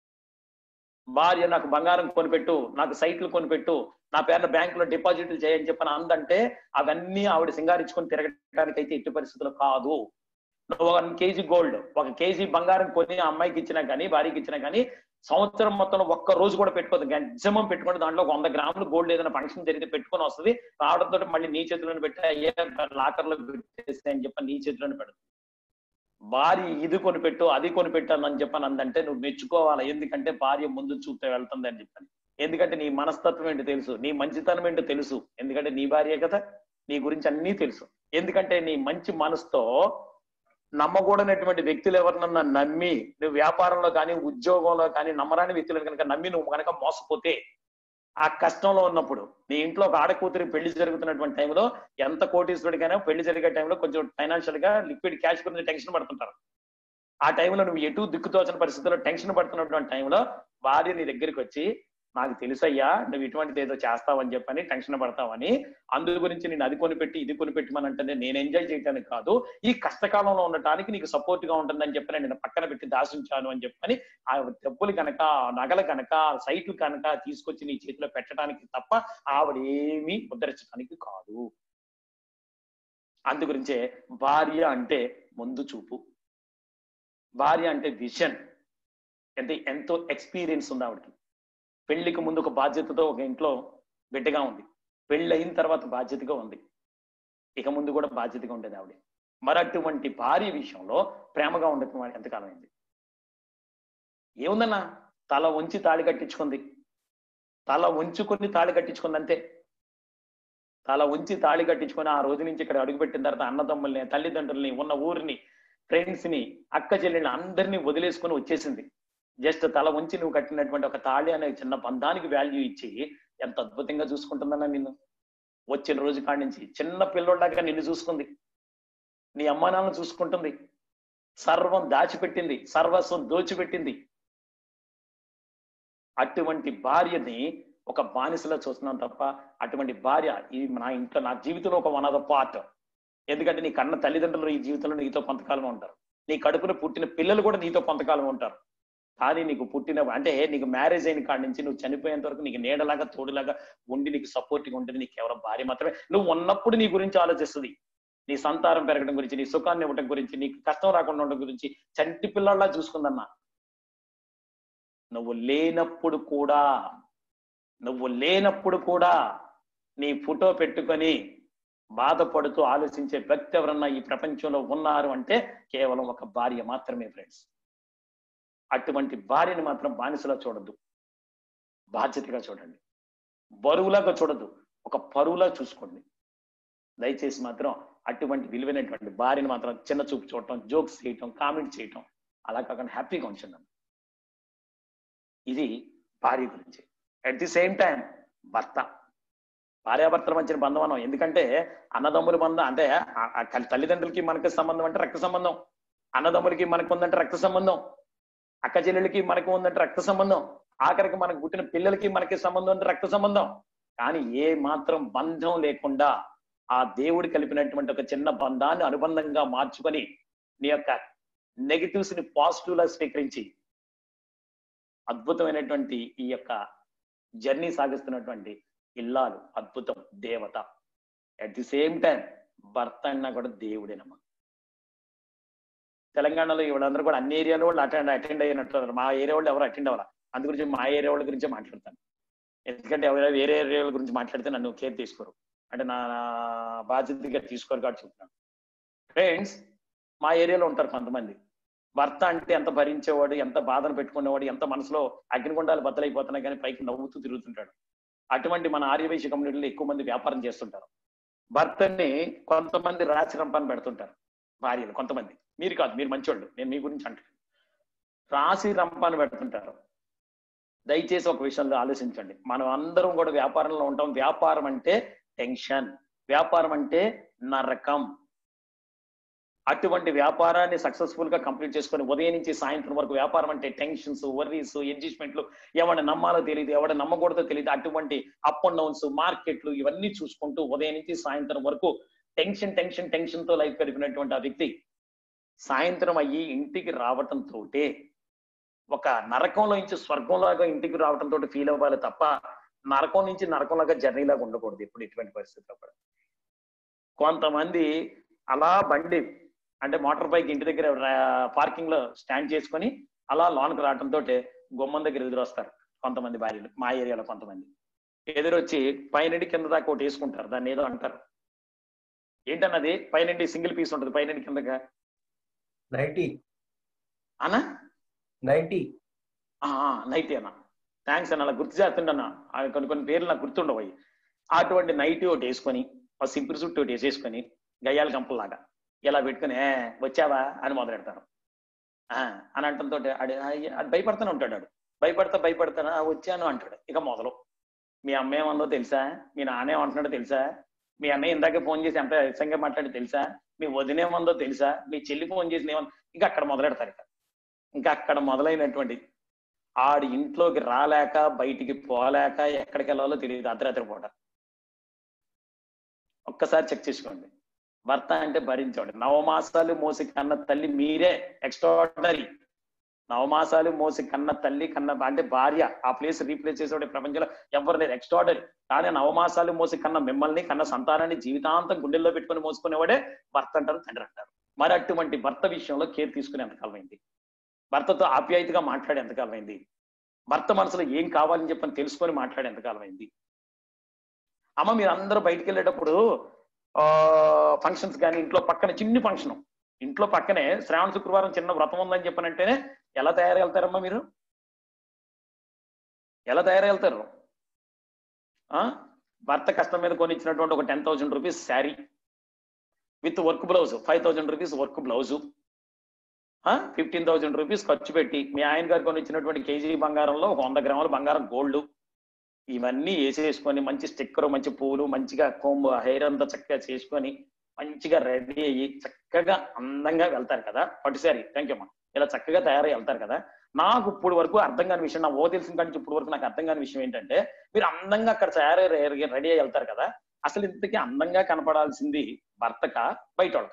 భార్య నాకు బంగారం కొనిపెట్టు నాకు సైట్లు కొనిపెట్టు నా పేరున బ్యాంకులో డిపాజిట్లు చేయని చెప్పని అందంటే అవన్నీ ఆవిడ సింగారించుకొని తిరగడానికి అయితే ఎట్టి పరిస్థితులు కాదు నువ్వు వన్ కేజీ గోల్డ్ ఒక కేజీ బంగారం కొని ఆ అమ్మాయికి ఇచ్చినా కానీ భార్యకి ఇచ్చినా కానీ సంవత్సరం మొత్తం ఒక్క రోజు కూడా పెట్టుకోదు మ్యాక్సిమం పెట్టుకుంటే దాంట్లో ఒక వంద గ్రాములు గోల్డ్ ఏదైనా ఫంక్షన్ జరిగితే పెట్టుకొని వస్తుంది రావడంతో మళ్ళీ నీ చేతిలోనే పెట్టి అయ్యే లాకర్ లో పెట్టేస్తే అని చెప్పి నీ చేతిలోనే పెడుతుంది భార్య ఇది కొనిపెట్టు అది కొనిపెట్టాను అని చెప్పని అందంటే నువ్వు మెచ్చుకోవాలి ఎందుకంటే భార్య ముందు చూపుతూ వెళ్తుంది అని చెప్పని ఎందుకంటే నీ మనస్తత్వం ఏంటో తెలుసు నీ మంచితనం ఏంటో తెలుసు ఎందుకంటే నీ భార్య కదా నీ గురించి అన్నీ తెలుసు ఎందుకంటే నీ మంచి మనసుతో నమ్మకూడనటువంటి వ్యక్తులు ఎవరినన్నా నమ్మి నువ్వు వ్యాపారంలో కానీ ఉద్యోగంలో కానీ నమ్మరాని వ్యక్తులను కనుక నమ్మి నువ్వు కనుక మోసపోతే ఆ కష్టంలో ఉన్నప్పుడు నీ ఇంట్లో ఒక ఆడ కూతురి పెళ్లి జరుగుతున్నటువంటి టైంలో ఎంత కోటీశ్వరుడికైనా పెళ్లి జరిగే టైంలో కొంచెం ఫైనాన్షియల్ గా లిక్విడ్ క్యాష్ గురించి టెన్షన్ పడుతుంటారు ఆ టైంలో నువ్వు ఎటు దిక్కుతోచని పరిస్థితుల్లో టెన్షన్ పడుతున్నటువంటి టైంలో భార్య నీ దగ్గరికి వచ్చి నాకు తెలుసయ్యా నువ్వు ఇటువంటిది ఏదో చేస్తావని చెప్పని టెన్షన్ పడతావని అందు గురించి నేను అది కొనిపెట్టి ఇది కొనిపెట్టమని అంటే నేను ఎంజాయ్ చేయడానికి కాదు ఈ కష్టకాలంలో ఉండటానికి నీకు సపోర్ట్ గా ఉంటుందని చెప్పి నేను పక్కన పెట్టి దాచుంచాను అని చెప్పని ఆ డబ్బులు కనుక నగలు కనుక సైట్లు కనుక తీసుకొచ్చి నీ చేతిలో పెట్టడానికి తప్ప ఆవిడ ఏమీ ఉద్ధరించడానికి కాదు అందు గురించే భార్య అంటే ముందు చూపు భార్య అంటే విజన్ అంటే ఎంతో ఎక్స్పీరియన్స్ ఉంది ఆవిడకి పెళ్లికి ముందు ఒక బాధ్యతతో ఒక ఇంట్లో బిడ్డగా ఉంది పెళ్లి అయిన తర్వాత బాధ్యతగా ఉంది ఇక ముందు కూడా బాధ్యతగా ఉండేది ఆవిడ మరి అటువంటి భార్య విషయంలో ప్రేమగా ఉండటం ఎంతకాలం అయింది ఏముందన్నా తల వంచి తాళి కట్టించుకుంది తల వంచుకొని తాళి కట్టించుకుంది అంతే తల ఉంచి తాళి కట్టించుకొని ఆ రోజు నుంచి ఇక్కడ అడుగుపెట్టిన తర్వాత అన్నదమ్ముల్ని తల్లిదండ్రుల్ని ఉన్న ఊరిని ఫ్రెండ్స్ ని అక్క చెల్లెల్ని అందరినీ వదిలేసుకొని వచ్చేసింది జస్ట్ తల ఉంచి నువ్వు కట్టినటువంటి ఒక తాళి అనే చిన్న బంధానికి వాల్యూ ఇచ్చి ఎంత అద్భుతంగా చూసుకుంటుందన్నా నిన్ను వచ్చిన రోజు కాడి నుంచి చిన్న పిల్లోళ్ళగా నిన్ను చూసుకుంది నీ అమ్మా నాన్న చూసుకుంటుంది సర్వం దాచిపెట్టింది సర్వస్వం దోచిపెట్టింది అటువంటి భార్యని ఒక బానిసలో చూస్తున్నాం తప్ప అటువంటి భార్య ఈ నా ఇంట్లో నా జీవితంలో ఒక వన్ ఆఫ్ ద పార్ట్ ఎందుకంటే నీ కన్న తల్లిదండ్రులు ఈ జీవితంలో నీతో కొంతకాలం ఉంటారు నీ కడుపున పుట్టిన పిల్లలు కూడా నీతో కొంతకాలం ఉంటారు కానీ నీకు పుట్టిన అంటే నీకు మ్యారేజ్ అయిన కాడి నుంచి నువ్వు చనిపోయేంత వరకు నీకు నీడలాగా తోడులాగా ఉండి నీకు సపోర్టింగ్ ఉంటుంది నీకు కేవలం భార్య మాత్రమే నువ్వు ఉన్నప్పుడు నీ గురించి ఆలోచిస్తుంది నీ సంతానం పెరగడం గురించి నీ సుఖాన్ని ఇవ్వడం గురించి నీకు కష్టం రాకుండా ఉండడం గురించి చంటి పిల్లల్లా చూసుకుందన్నా నువ్వు లేనప్పుడు కూడా నువ్వు లేనప్పుడు కూడా నీ ఫోటో పెట్టుకొని బాధపడుతూ ఆలోచించే వ్యక్తి ఎవరన్నా ఈ ప్రపంచంలో ఉన్నారు అంటే కేవలం ఒక భార్య మాత్రమే ఫ్రెండ్స్ అటువంటి భార్యని మాత్రం బానిసలా చూడద్దు బాధ్యతగా చూడండి బరువులాగా చూడద్దు ఒక పరువులా చూసుకోండి దయచేసి మాత్రం అటువంటి విలువైనటువంటి భార్యని మాత్రం చిన్న చూపు చూడటం జోక్స్ చేయటం కామెంట్ చేయటం అలా కాకుండా హ్యాపీగా ఉంచండి ఇది భార్య గురించి అట్ ది సేమ్ టైం భర్త భార్యాభర్తల మధ్యన బంధం అన్నాం ఎందుకంటే అన్నదమ్ముల బంధం అంటే ఆ- ఆ తల్లిదండ్రులకి మనకి సంబంధం అంటే రక్త సంబంధం అన్నదమ్ములకి మనకు ఉందంటే రక్త సంబంధం అక్క చెల్లెలకి మనకు ఉందంటే రక్త సంబంధం ఆఖరికి మనకు పుట్టిన పిల్లలకి మనకి సంబంధం అంటే రక్త సంబంధం కానీ ఏ మాత్రం బంధం లేకుండా ఆ దేవుడు కలిపినటువంటి ఒక చిన్న బంధాన్ని అనుబంధంగా మార్చుకొని నీ యొక్క నెగిటివ్స్ ని పాజిటివ్ లా స్వీకరించి అద్భుతమైనటువంటి ఈ యొక్క జర్నీ సాగిస్తున్నటువంటి ఇల్లాలు అద్భుతం దేవత అట్ ది సేమ్ టైం భర్త అన్నా కూడా దేవుడేనమ్మా తెలంగాణలో వీళ్ళందరూ కూడా అన్ని ఏరియాలో వాళ్ళు అటెండ్ అటెండ్ అయినట్టు మా ఏరియా వాళ్ళు ఎవరు అటెండ్ అవ్వాలి అందు గురించి మా ఏరియా వాళ్ళ గురించి మాట్లాడతాను ఎందుకంటే ఎవరైనా వేరే ఏరియాల గురించి మాట్లాడితే నన్ను కేర్ తీసుకోరు అంటే నా బాధ్యతగా తీసుకోరు కాబట్టి చెప్తున్నాను ఫ్రెండ్స్ మా ఏరియాలో ఉంటారు కొంతమంది భర్త అంటే ఎంత భరించేవాడు ఎంత బాధను పెట్టుకునేవాడు ఎంత మనసులో అగ్నిగుండాలు బద్దలైపోతున్నాయి కానీ పైకి నవ్వుతూ తిరుగుతుంటాడు అటువంటి మన ఆర్యవైశ్య కమ్యూనిటీలో ఎక్కువ మంది వ్యాపారం చేస్తుంటారు భర్తని కొంతమంది రాచి రంపాన్ని పెడుతుంటారు భార్యలు కొంతమంది మీరు కాదు మీరు మంచోళ్ళు నేను మీ గురించి అంటాను రాసి రంపాన్ని పెడుతుంటారు దయచేసి ఒక విషయంలో ఆలోచించండి మనం అందరం కూడా వ్యాపారంలో ఉంటాం వ్యాపారం అంటే టెన్షన్ వ్యాపారం అంటే నరకం అటువంటి వ్యాపారాన్ని సక్సెస్ఫుల్ గా కంప్లీట్ చేసుకొని ఉదయం నుంచి సాయంత్రం వరకు వ్యాపారం అంటే టెన్షన్స్ వర్రీస్ అడ్జస్ట్మెంట్లు ఎవడ నమ్మాలో తెలియదు ఎవడ నమ్మకూడదో తెలియదు అటువంటి అప్ అండ్ డౌన్స్ మార్కెట్లు ఇవన్నీ చూసుకుంటూ ఉదయం నుంచి సాయంత్రం వరకు టెన్షన్ టెన్షన్ టెన్షన్ తో లైఫ్ గడిపినటువంటి ఆ వ్యక్తి సాయంత్రం అయ్యి ఇంటికి రావటం తోటే ఒక నరకంలో నుంచి స్వర్గంలాగా ఇంటికి రావటం తోటి ఫీల్ అవ్వాలి తప్ప నరకం నుంచి నరకంలాగా జర్నీలాగా ఉండకూడదు ఇప్పుడు ఇటువంటి పరిస్థితుల్లో కూడా కొంతమంది అలా బండి అంటే మోటార్ బైక్ ఇంటి దగ్గర పార్కింగ్ లో స్టాండ్ చేసుకొని అలా లోన్కి రావడంతో గుమ్మం దగ్గర ఎదురు వస్తారు కొంతమంది భార్యలు మా ఏరియాలో కొంతమంది ఎదురొచ్చి పైనుండి కింద దాకా ఒకటి వేసుకుంటారు దాన్ని ఏదో అంటారు ఏంటన్నది పైనుండి సింగిల్ పీస్ ఉంటుంది పైనుండి కిందగా నైటీ అనా నైటీ నైట్ అన్న థ్యాంక్స్ అన్న అలా గుర్తు చేస్తుండన్న ఆ కొన్ని కొన్ని పేర్లు నాకు గుర్తుండవు అవి అటువంటి నైట్ ఒకటి వేసుకొని ఆ సింపుల్ సుట్టు ఒకటి వేసేసుకొని గయ్యాల కంపల్లాగా ఇలా పెట్టుకుని "ఏ, వచ్చావా అని మొదలెడతారు ఆ, అని అంటంతో ఆడు "అయ్య", అది భయపడుతూనే ఉంటాడు ఆడు భయపడతా భయపడతాను "ఆ, వచ్చాను అంటాడు ఇక మొదలు మీ అమ్మ ఏమన్నా తెలుసా మీ నాన్న ఏమంటున్నాడో తెలుసా మీ అన్నయ్య ఇందాక ఫోన్ చేసి ఎంత ఇష్టంగా మాట్లాడి తెలుసా మీ వదినేమందో తెలుసా మీ చెల్లి ఫోన్ చేసి ఏమన్నా ఇంకా అక్కడ మొదలెడతారు ఇక ఇంకా అక్కడ మొదలైనటువంటి ఆడు ఇంట్లోకి రాలేక బయటికి పోలేక ఎక్కడికి వెళ్ళాలో తెలియదు అర్ధరాత్రి పూట ఒక్కసారి చెక్ చేసుకోండి భర్త అంటే భరించండి నవమాసాలు మోసి కన్న తల్లి మీరే ఎక్స్ట్రాడనరీ నవమాసాలు మోసి కన్న తల్లి కన్న అంటే భార్య ఆ ప్లేస్ రీప్లేస్ చేసేవాడు ప్రపంచంలో ఎవరు లేరు ఎక్స్ట్రాడనరీ కానీ నవమాసాలు మోసి కన్న మిమ్మల్ని కన్న సంతానాన్ని జీవితాంతం గుండెల్లో పెట్టుకొని మోసుకునేవాడే భర్త అంటారు తండ్రి అంటారు మరి అటువంటి భర్త విషయంలో కేర్ తీసుకునే ఎంతకాలమైంది భర్తతో ఆప్యాయతగా మాట్లాడే ఎంతకాలమైంది భర్త మనసులో ఏం కావాలని చెప్పని తెలుసుకొని మాట్లాడే ఎంతకాలమైంది అమ్మ మీరు అందరూ బయటికి వెళ్ళేటప్పుడు ఫంక్షన్స్ కానీ ఇంట్లో పక్కన చిన్ని ఫంక్షన్ ఇంట్లో పక్కనే శ్రావణ శుక్రవారం చిన్న వ్రతం ఉందని చెప్పనంటేనే ఎలా తయారు వెళ్తారమ్మా మీరు ఎలా తయారు వెళ్తారు ఆ? భర్త కష్టం మీద కొనిచ్చినటువంటి ఒక ten thousand rupees sari with work blouse five thousand rupees work blouse fifteen thousand rupees ఖర్చు పెట్టి మీ ఆయన గారు కొనిచ్చినటువంటి కేజీ బంగారంలో ఒక వంద గ్రాముల బంగారం గోల్డ్ ఇవన్నీ వేసేసుకొని మంచి స్టిక్కర్ మంచి పూలు మంచిగా కోంబు హెయిర్ అంతా చక్కగా చేసుకొని మంచిగా రెడీ అయ్యి చక్కగా అందంగా వెళ్తారు కదా పట్టుసారి థ్యాంక్ యూ అమ్మా ఇలా చక్కగా తయారై వెళ్తారు కదా నాకు ఇప్పుడు వరకు అర్థం కాని విషయం నా ఓ తెలిసిన కానీ ఇప్పుడు వరకు నాకు అర్థం కాని విషయం ఏంటంటే మీరు అందంగా అక్కడ తయారై రెడీ అయ్యి వెళ్తారు కదా అసలు ఇంతకీ అందంగా కనపడాల్సింది భర్తక బయట వాళ్ళక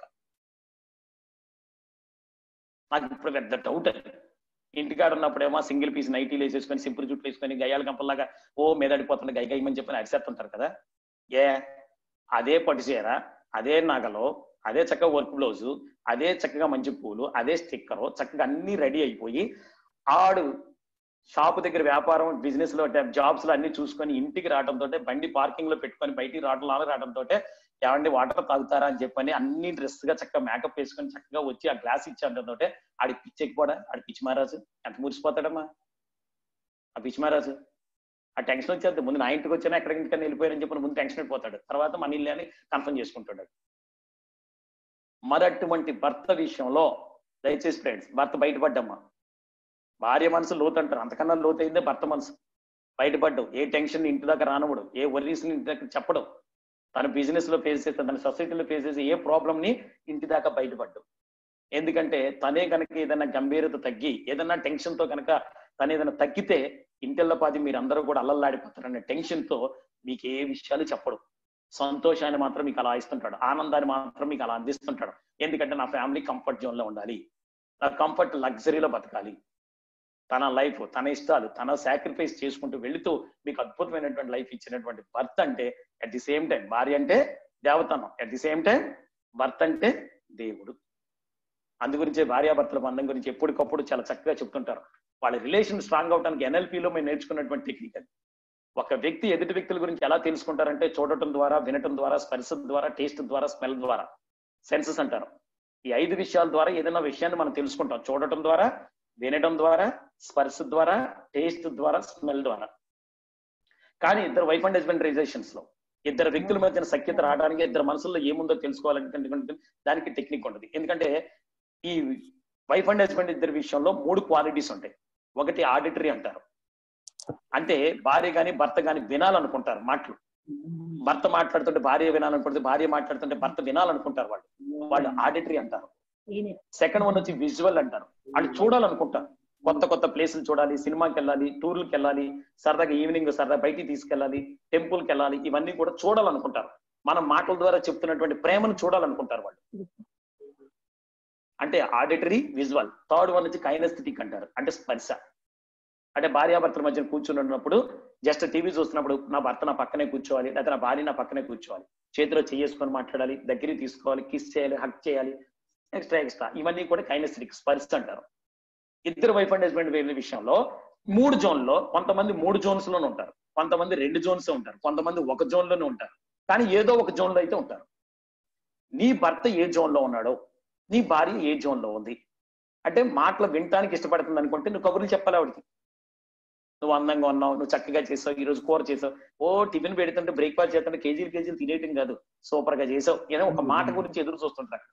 నాకు ఇప్పుడు పెద్ద డౌట్ అది ఇంటికాడ ఉన్నప్పుడేమో సింగిల్ పీస్ నైటీలు వేసేసుకొని సింపుల్ జుట్లు వేసుకొని గయ్యాల కంపల్లాగా ఓ మీదడిపోతుంది గై గయ్యమని చెప్పని అరిసేస్తుంటారు కదా ఏ అదే పట్టుచీర అదే నగలు అదే చక్కగా వర్క్ బ్లౌజు అదే చక్కగా మంచి పూలు అదే స్టిక్కరు చక్కగా అన్ని రెడీ అయిపోయి ఆడు షాపు దగ్గర వ్యాపారం బిజినెస్ లో జాబ్స్ లో అన్ని చూసుకొని ఇంటికి రావడంతో బండి పార్కింగ్ లో పెట్టుకొని బయటికి రావడం లాగా రావడంతో ఏమండి వాటర్ తాగుతారా అని చెప్పని అన్ని డ్రెస్ గా చక్కగా మేకప్ వేసుకొని చక్కగా వచ్చి ఆ గ్లాస్ ఇచ్చేయడంతో ఆడి పిచ్చెక్కిపోడా ఆడి పిచ్చి మహారాజు ఎంత మురిసిపోతాడమ్మా ఆ పిచ్చి మహారాజు ఆ టెన్షన్ వచ్చేది ముందు నా ఇంటికి వచ్చినా ఎక్కడికి ఇంటికన్నా వెళ్ళిపోయారని చెప్పి ముందు టెన్షన్ అయిపోతాడు తర్వాత మన ఇల్లు అని కన్ఫర్మ్ చేసుకుంటాడు మరి అటువంటి భర్త విషయంలో దయచేసి ఫ్రెండ్స్ భర్త బయటపడ్డమ్మా భార్య మనసు లోతు అంటారు అంతకన్నా లోతు అయిందే భర్త మనసు బయటపడ్డావు ఏ టెన్షన్ ఇంటి దాకా రానవడు ఏ worries ని ఇంటి దగ్గర చెప్పడం తన బిజినెస్ లో ఫేస్ చేస్తే తన సొసైటీలో ఫేస్ చేసే ఏ ప్రాబ్లమ్ ని ఇంటి దాకా బయటపడ్డావు ఎందుకంటే తనే కనుక ఏదైనా గంభీరత తగ్గి ఏదైనా టెన్షన్ తో కనుక తను ఏదైనా తగ్గితే ఇంటిల్లపాది మీరు అందరూ కూడా అల్లల్లాడిపోతారనే టెన్షన్ తో మీకు ఏ విషయాలు చెప్పడు సంతోషాన్ని మాత్రం మీకు అలా ఇస్తుంటాడు ఆనందాన్ని మాత్రం మీకు అలా అందిస్తుంటాడు ఎందుకంటే నా ఫ్యామిలీ కంఫర్ట్ జోన్ లో ఉండాలి నా కంఫర్ట్ లగ్జరీలో బతకాలి తన లైఫ్ తన ఇష్టాలు తన సాక్రిఫైస్ చేసుకుంటూ వెళుతూ మీకు అద్భుతమైనటువంటి లైఫ్ ఇచ్చినటువంటి భర్త అంటే అట్ ది సేమ్ టైం భార్య అంటే దేవతనం అట్ ది సేమ్ టైం భర్త అంటే దేవుడు అందు గురించే భార్యాభర్తల బంధం గురించి ఎప్పటికప్పుడు చాలా చక్కగా చెప్తుంటారు వాళ్ళ రిలేషన్ స్ట్రాంగ్ అవడానికి ఎన్ఎల్పిలో మేము నేర్చుకున్నటువంటి టెక్నిక్ అది ఒక వ్యక్తి ఎదుటి వ్యక్తుల గురించి ఎలా తెలుసుకుంటారంటే చూడటం ద్వారా వినటం ద్వారా స్పర్శ ద్వారా టేస్ట్ ద్వారా స్మెల్ ద్వారా సెన్సెస్ అంటారు ఈ ఐదు విషయాల ద్వారా ఏదైనా విషయాన్ని మనం తెలుసుకుంటాం చూడటం ద్వారా వినడం ద్వారా స్పర్శ ద్వారా టేస్ట్ ద్వారా స్మెల్ ద్వారా కానీ ఇద్దరు వైఫ్ అండ్ హస్బెండ్ రిలేషన్స్ లో ఇద్దరు వ్యక్తుల మధ్యన సఖ్యత రావడానికి ఇద్దరు మనసుల్లో ఏముందో తెలుసుకోవాలంటే దానికి టెక్నిక్ ఉంటుంది ఎందుకంటే ఈ వైఫ్ అండ్ హస్బెండ్ ఇద్దరి విషయంలో మూడు క్వాలిటీస్ ఉంటాయి ఒకటి ఆడిటరీ అంటారు అంటే భార్య గాని భర్త గాని వినాలనుకుంటారు మాటలు భర్త మాట్లాడుతుంటే భార్య వినాలనుకుంటే భార్య మాట్లాడుతుంటే భర్త వినాలనుకుంటారు వాళ్ళు వాళ్ళు ఆడిటరీ అంటారు సెకండ్ వన్ వచ్చి విజువల్ అంటారు వాళ్ళు చూడాలనుకుంటారు కొత్త కొత్త ప్లేసులు చూడాలి సినిమాకి వెళ్ళాలి టూర్లకు వెళ్ళాలి సరదాగా ఈవినింగ్ సరదా బయటికి తీసుకెళ్ళాలి టెంపుల్కి వెళ్ళాలి ఇవన్నీ కూడా చూడాలనుకుంటారు మనం మాటల ద్వారా చెప్తున్నటువంటి ప్రేమను చూడాలనుకుంటారు వాళ్ళు అంటే ఆడిటరీ విజువల్ థర్డ్ వన్ వచ్చి కైనస్థితిక్ అంటారు అంటే స్పర్శ అంటే భార్యాభర్తల మధ్య కూర్చుని ఉన్నప్పుడు జస్ట్ టీవీ చూస్తున్నప్పుడు నా భర్త నా పక్కనే కూర్చోవాలి లేదా నా భార్య నా పక్కనే కూర్చోవాలి చేతిలో చేసుకొని మాట్లాడాలి దగ్గరికి తీసుకోవాలి కిస్ చేయాలి హక్ చేయాలి ఎక్స్ట్రా ఎక్స్ట్రా ఇవన్నీ కూడా కైనస్థిటిక్ స్పర్శ అంటారు ఇద్దరు వైఫ్ అండ్ హస్బెండ్ వేరే విషయంలో మూడు జోన్లో కొంతమంది మూడు జోన్స్ లోనే ఉంటారు కొంతమంది రెండు జోన్స్ ఉంటారు కొంతమంది ఒక జోన్ లోనే ఉంటారు కానీ ఏదో ఒక జోన్ లో అయితే ఉంటారు నీ భర్త ఏ జోన్ లో ఉన్నాడో నీ భార్య ఏ జోన్ లో ఉంది అంటే మాటలు వినటానికి ఇష్టపడుతుంది అనుకుంటే నువ్వు కబుర్లు చెప్పాలి ఆవిడకి నువ్వు అందంగా ఉన్నావు నువ్వు చక్కగా చేసావు ఈ రోజు కూర చేసావు ఓ టిఫిన్ పెడుతుంటే బ్రేక్ఫాస్ట్ చేస్తుంటే కేజీలు కేజీలు తినేయటం కాదు సూపర్ గా చేసావు ఏదో ఒక మాట గురించి ఎదురు చూస్తుంటారు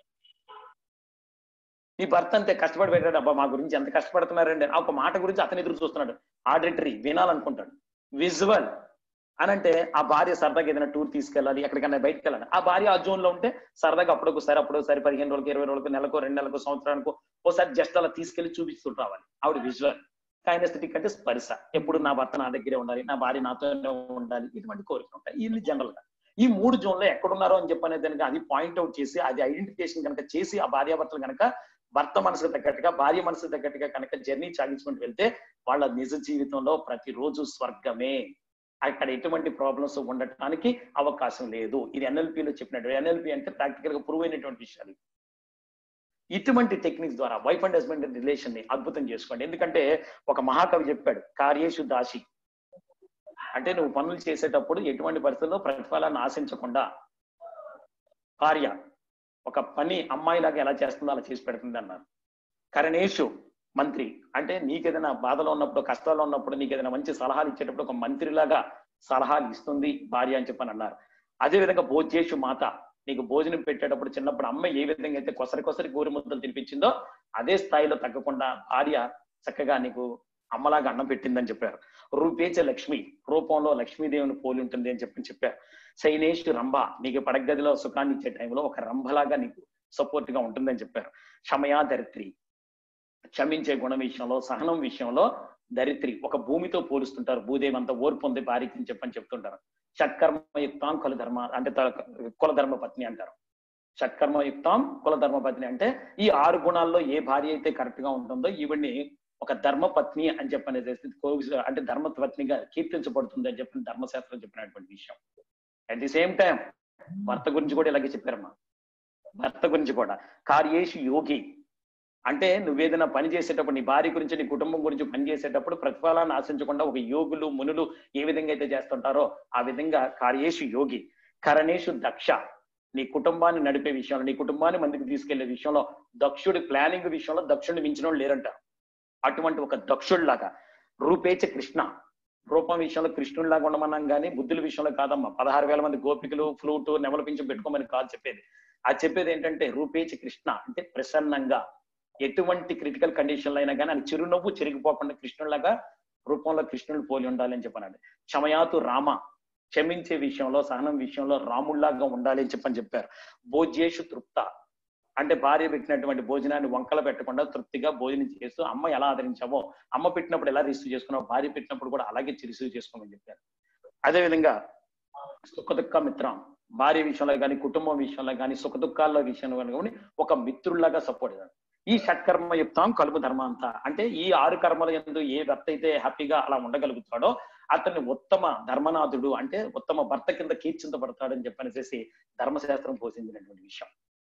నీ భర్త అంతే కష్టపడి పెట్టాడు అబ్బా మా గురించి ఎంత కష్టపడుతున్నారండి ఆ ఒక మాట గురించి అతను ఎదురు చూస్తున్నాడు ఆడిటరీ వినాలనుకుంటాడు విజువల్ అని అంటే ఆ భార్య సరదాగా ఏదైనా టూర్ తీసుకెళ్ళాలి ఎక్కడికైనా బయటకు వెళ్ళాలి ఆ భార్య ఆ జోన్ లో ఉంటే సరదాగా అప్పుడొకసారి అప్పుడోసారి పదిహేను రోజులకి ఇరవై రోజులకు నెలకు రెండు నెలలకు సంవత్సరానికి ఒకసారి జస్ట్ అలా తీసుకెళ్లి చూపిస్తూ రావాలి ఆవిడ విజువల్ కైనస్థిటిక్ అంటే స్పర్శ ఎప్పుడు నా భర్త నా దగ్గరే ఉండాలి నా భార్య నాతోనే ఉండాలి ఇటువంటి కోరికలు ఉంటాయి ఇది జనరల్ గా ఈ మూడు జోన్లో ఎక్కడున్నారో అని చెప్పనేది కనుక అది పాయింట్ అవుట్ చేసి అది ఐడెంటిఫికేషన్ కనుక చేసి ఆ భార్యాభర్తలు కనుక భర్త మనసుకు తగ్గట్టుగా భార్య మనసుకు తగ్గట్టుగా కనుక జర్నీ సాగించుకుంటూ వెళ్తే వాళ్ళ నిజ జీవితంలో ప్రతిరోజు స్వర్గమే అక్కడ ఎటువంటి ప్రాబ్లమ్స్ ఉండటానికి అవకాశం లేదు ఇది ఎన్ఎల్పిలో చెప్పినట్టు ఎన్ఎల్పి అంటే ప్రాక్టికల్ గా ప్రూవ్ అయినటువంటి విషయాలు ఇటువంటి టెక్నిక్స్ ద్వారా వైఫ్ అండ్ హస్బెండ్ రిలేషన్ ని అద్భుతం చేసుకోండి ఎందుకంటే ఒక మహాకవి చెప్పాడు కార్యేషు దాసి అంటే నువ్వు పనులు చేసేటప్పుడు ఎటువంటి పరిస్థితుల్లో ప్రతిఫలాన్ని ఆశించకుండా భార్య ఒక పని అమ్మాయిలాగా ఎలా చేస్తుందో అలా చేసి పెడుతుంది అన్నారు కరణేషు మంత్రి అంటే నీకేదైనా బాధలో ఉన్నప్పుడు కష్టాల్లో ఉన్నప్పుడు నీకు ఏదైనా మంచి సలహాలు ఇచ్చేటప్పుడు ఒక మంత్రిలాగా సలహాలు ఇస్తుంది భార్య అని చెప్పని అన్నారు అదే విధంగా భోజ్యేషు మాత నీకు భోజనం పెట్టేటప్పుడు చిన్నప్పుడు అమ్మ ఏ విధంగా అయితే కొసరి కొసరి గోరి ముద్దలు తినిపించిందో అదే స్థాయిలో తగ్గకుండా భార్య చక్కగా నీకు అమ్మలాగా అన్నం పెట్టిందని చెప్పారు రూపేచ లక్ష్మి రూపంలో లక్ష్మీదేవిని పోలి ఉంటుంది అని చెప్పి చెప్పారు శైనేష్ రంభ నీకు పడగదిలో సుఖాన్ని ఇచ్చే టైంలో ఒక రంభలాగా నీకు సపోర్ట్ గా ఉంటుందని చెప్పారు క్షమయా దరిత్రి క్షమించే గుణం విషయంలో సహనం విషయంలో దరిత్రి ఒక భూమితో పోలుస్తుంటారు భూదేవి అంత ఓర్పు ఉంది భార్యకి అని చెప్పని చెప్తుంటారు షట్కర్మయుక్తాం కుల ధర్మ అంటే త- కుల ధర్మ పత్ని అంటారు షట్కర్మయుక్తాం కుల ధర్మ పత్ని అంటే ఈ ఆరు గుణాల్లో ఏ భార్య అయితే కరెక్ట్ గా ఉంటుందో ఈవిడ్ని ఒక ధర్మ పత్ని అని చెప్పనేది అంటే ధర్మ పత్నిగా కీర్తించబడుతుంది అని చెప్పిన ధర్మశాస్త్రం చెప్పినటువంటి విషయం అట్ ది సేమ్ టైం భర్త గురించి కూడా ఇలాగే చెప్పారమ్మా భర్త గురించి కూడా కార్యేషు యోగి అంటే నువ్వేదైనా పని చేసేటప్పుడు నీ భార్య గురించి నీ కుటుంబం గురించి పని చేసేటప్పుడు ప్రతిఫలాన్ని ఆశించకుండా ఒక యోగులు మునులు ఏ విధంగా అయితే చేస్తుంటారో ఆ విధంగా కార్యేషు యోగి కరణేషు దక్ష నీ కుటుంబాన్ని నడిపే విషయంలో నీ కుటుంబాన్ని మందికి తీసుకెళ్లే విషయంలో దక్షుడి ప్లానింగ్ విషయంలో దక్షుడిని మించిన వాళ్ళు లేరంటారు అటువంటి ఒక దక్షుడిలాగా రూపేచ కృష్ణ రూపం విషయంలో కృష్ణుడిలాగా ఉండమన్నాం కానీ బుద్ధుల విషయంలో కాదమ్మా పదహారు వేల మంది గోపికలు ఫ్లూట్ నెమల పింఛం పెట్టుకోమని కాదు చెప్పేది అది చెప్పేది ఏంటంటే రూపేచ కృష్ణ అంటే ప్రసన్నంగా ఎటువంటి క్రిటికల్ కండిషన్లు అయినా కానీ అది చిరునవ్వు చెరిగిపోకుండా కృష్ణుడిలాగా రూపంలో కృష్ణుడు పోలి ఉండాలి అని చెప్పన్నాడు క్షమయాతు రామ క్షమించే విషయంలో సహనం విషయంలో రాముళ్లాగా ఉండాలి అని చెప్పని చెప్పారు భోజ్యేషు తృప్త అంటే భార్య పెట్టినటువంటి భోజనాన్ని వంకలు పెట్టకుండా తృప్తిగా భోజనం చేస్తూ అమ్మ ఎలా ఆదరించావో అమ్మ పెట్టినప్పుడు ఎలా రిసీవ్ చేసుకున్నావు భార్య పెట్టినప్పుడు కూడా అలాగే రిసీవ్ చేసుకోమని చెప్పారు అదేవిధంగా సుఖ దుఃఖ మిత్రం భార్య విషయంలో కానీ కుటుంబం విషయంలో కానీ సుఖ దుఃఖాల్లో విషయంలో కానీ ఒక మిత్రుల్లాగా సపోర్ట్ చేయాలి ఈ షట్కర్మ యుక్తం కలుపు ధర్మాంత అంటే ఈ ఆరు కర్మల ఎందు ఏ భర్త అయితే హ్యాపీగా అలా ఉండగలుగుతాడో అతన్ని ఉత్తమ ధర్మనాథుడు అంటే ఉత్తమ భర్త కింద కీర్చించబడతాడని చెప్పనేసి ధర్మశాస్త్రం పోషించినటువంటి విషయం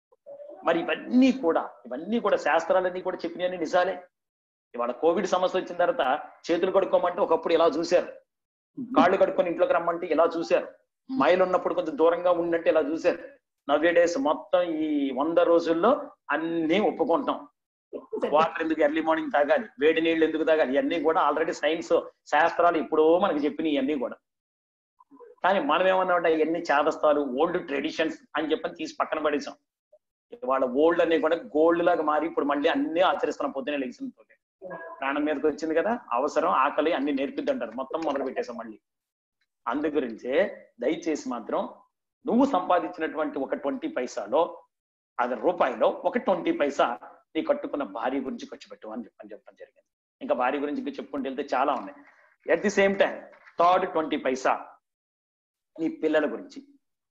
మరి ఇవన్నీ కూడా ఇవన్నీ కూడా శాస్త్రాలన్నీ కూడా చెప్పినవన్నీ నిజాలే ఇవాళ కోవిడ్ సమస్య వచ్చిన తర్వాత చేతులు కడుక్కోమంటే ఒకప్పుడు ఇలా చూశారు కాళ్ళు కడుక్కొని ఇంట్లోకి రమ్మంటే ఇలా చూశారు మైలు ఉన్నప్పుడు కొంచెం దూరంగా ఉండంటే ఇలా చూశారు నవ్వే డేస్ మొత్తం ఈ వంద రోజుల్లో అన్ని ఒప్పుకుంటాం వాటర్ ఎందుకు ఎర్లీ మార్నింగ్ తాగాలి వేడి నీళ్ళు ఎందుకు తాగాలి ఇవన్నీ కూడా ఆల్రెడీ సైన్స్ శాస్త్రాలు ఇప్పుడో మనకి చెప్పిన ఇవన్నీ కూడా కానీ మనం ఏమన్నా ఇవన్నీ చాదస్తాలు ఓల్డ్ ట్రెడిషన్స్ అని చెప్పని తీసి పక్కన పడేసాం వాళ్ళ ఓల్డ్ అన్ని కూడా గోల్డ్ లాగా మారి ఇప్పుడు మళ్ళీ అన్ని ఆచరిస్తున్నాం పొద్దునే లెగిసిన తోటి ప్రాణం మీదకి వచ్చింది కదా అవసరం ఆకలి అన్ని నేర్పిద్ది అంటారు మొత్తం మొదలు పెట్టేసాం మళ్ళీ అందు గురించే దయచేసి మాత్రం నువ్వు సంపాదించినటువంటి ఒక ట్వంటీ పైసాలో అది రూపాయిలో ఒక ట్వంటీ పైసా నీ కట్టుకున్న భార్య గురించి ఖర్చు పెట్టు అని చెప్పని చెప్పడం జరిగింది ఇంకా భార్య గురించి ఇంకా చెప్పుకుంటూ వెళ్తే చాలా ఉన్నాయి at the same time third twenty పైసా నీ పిల్లల గురించి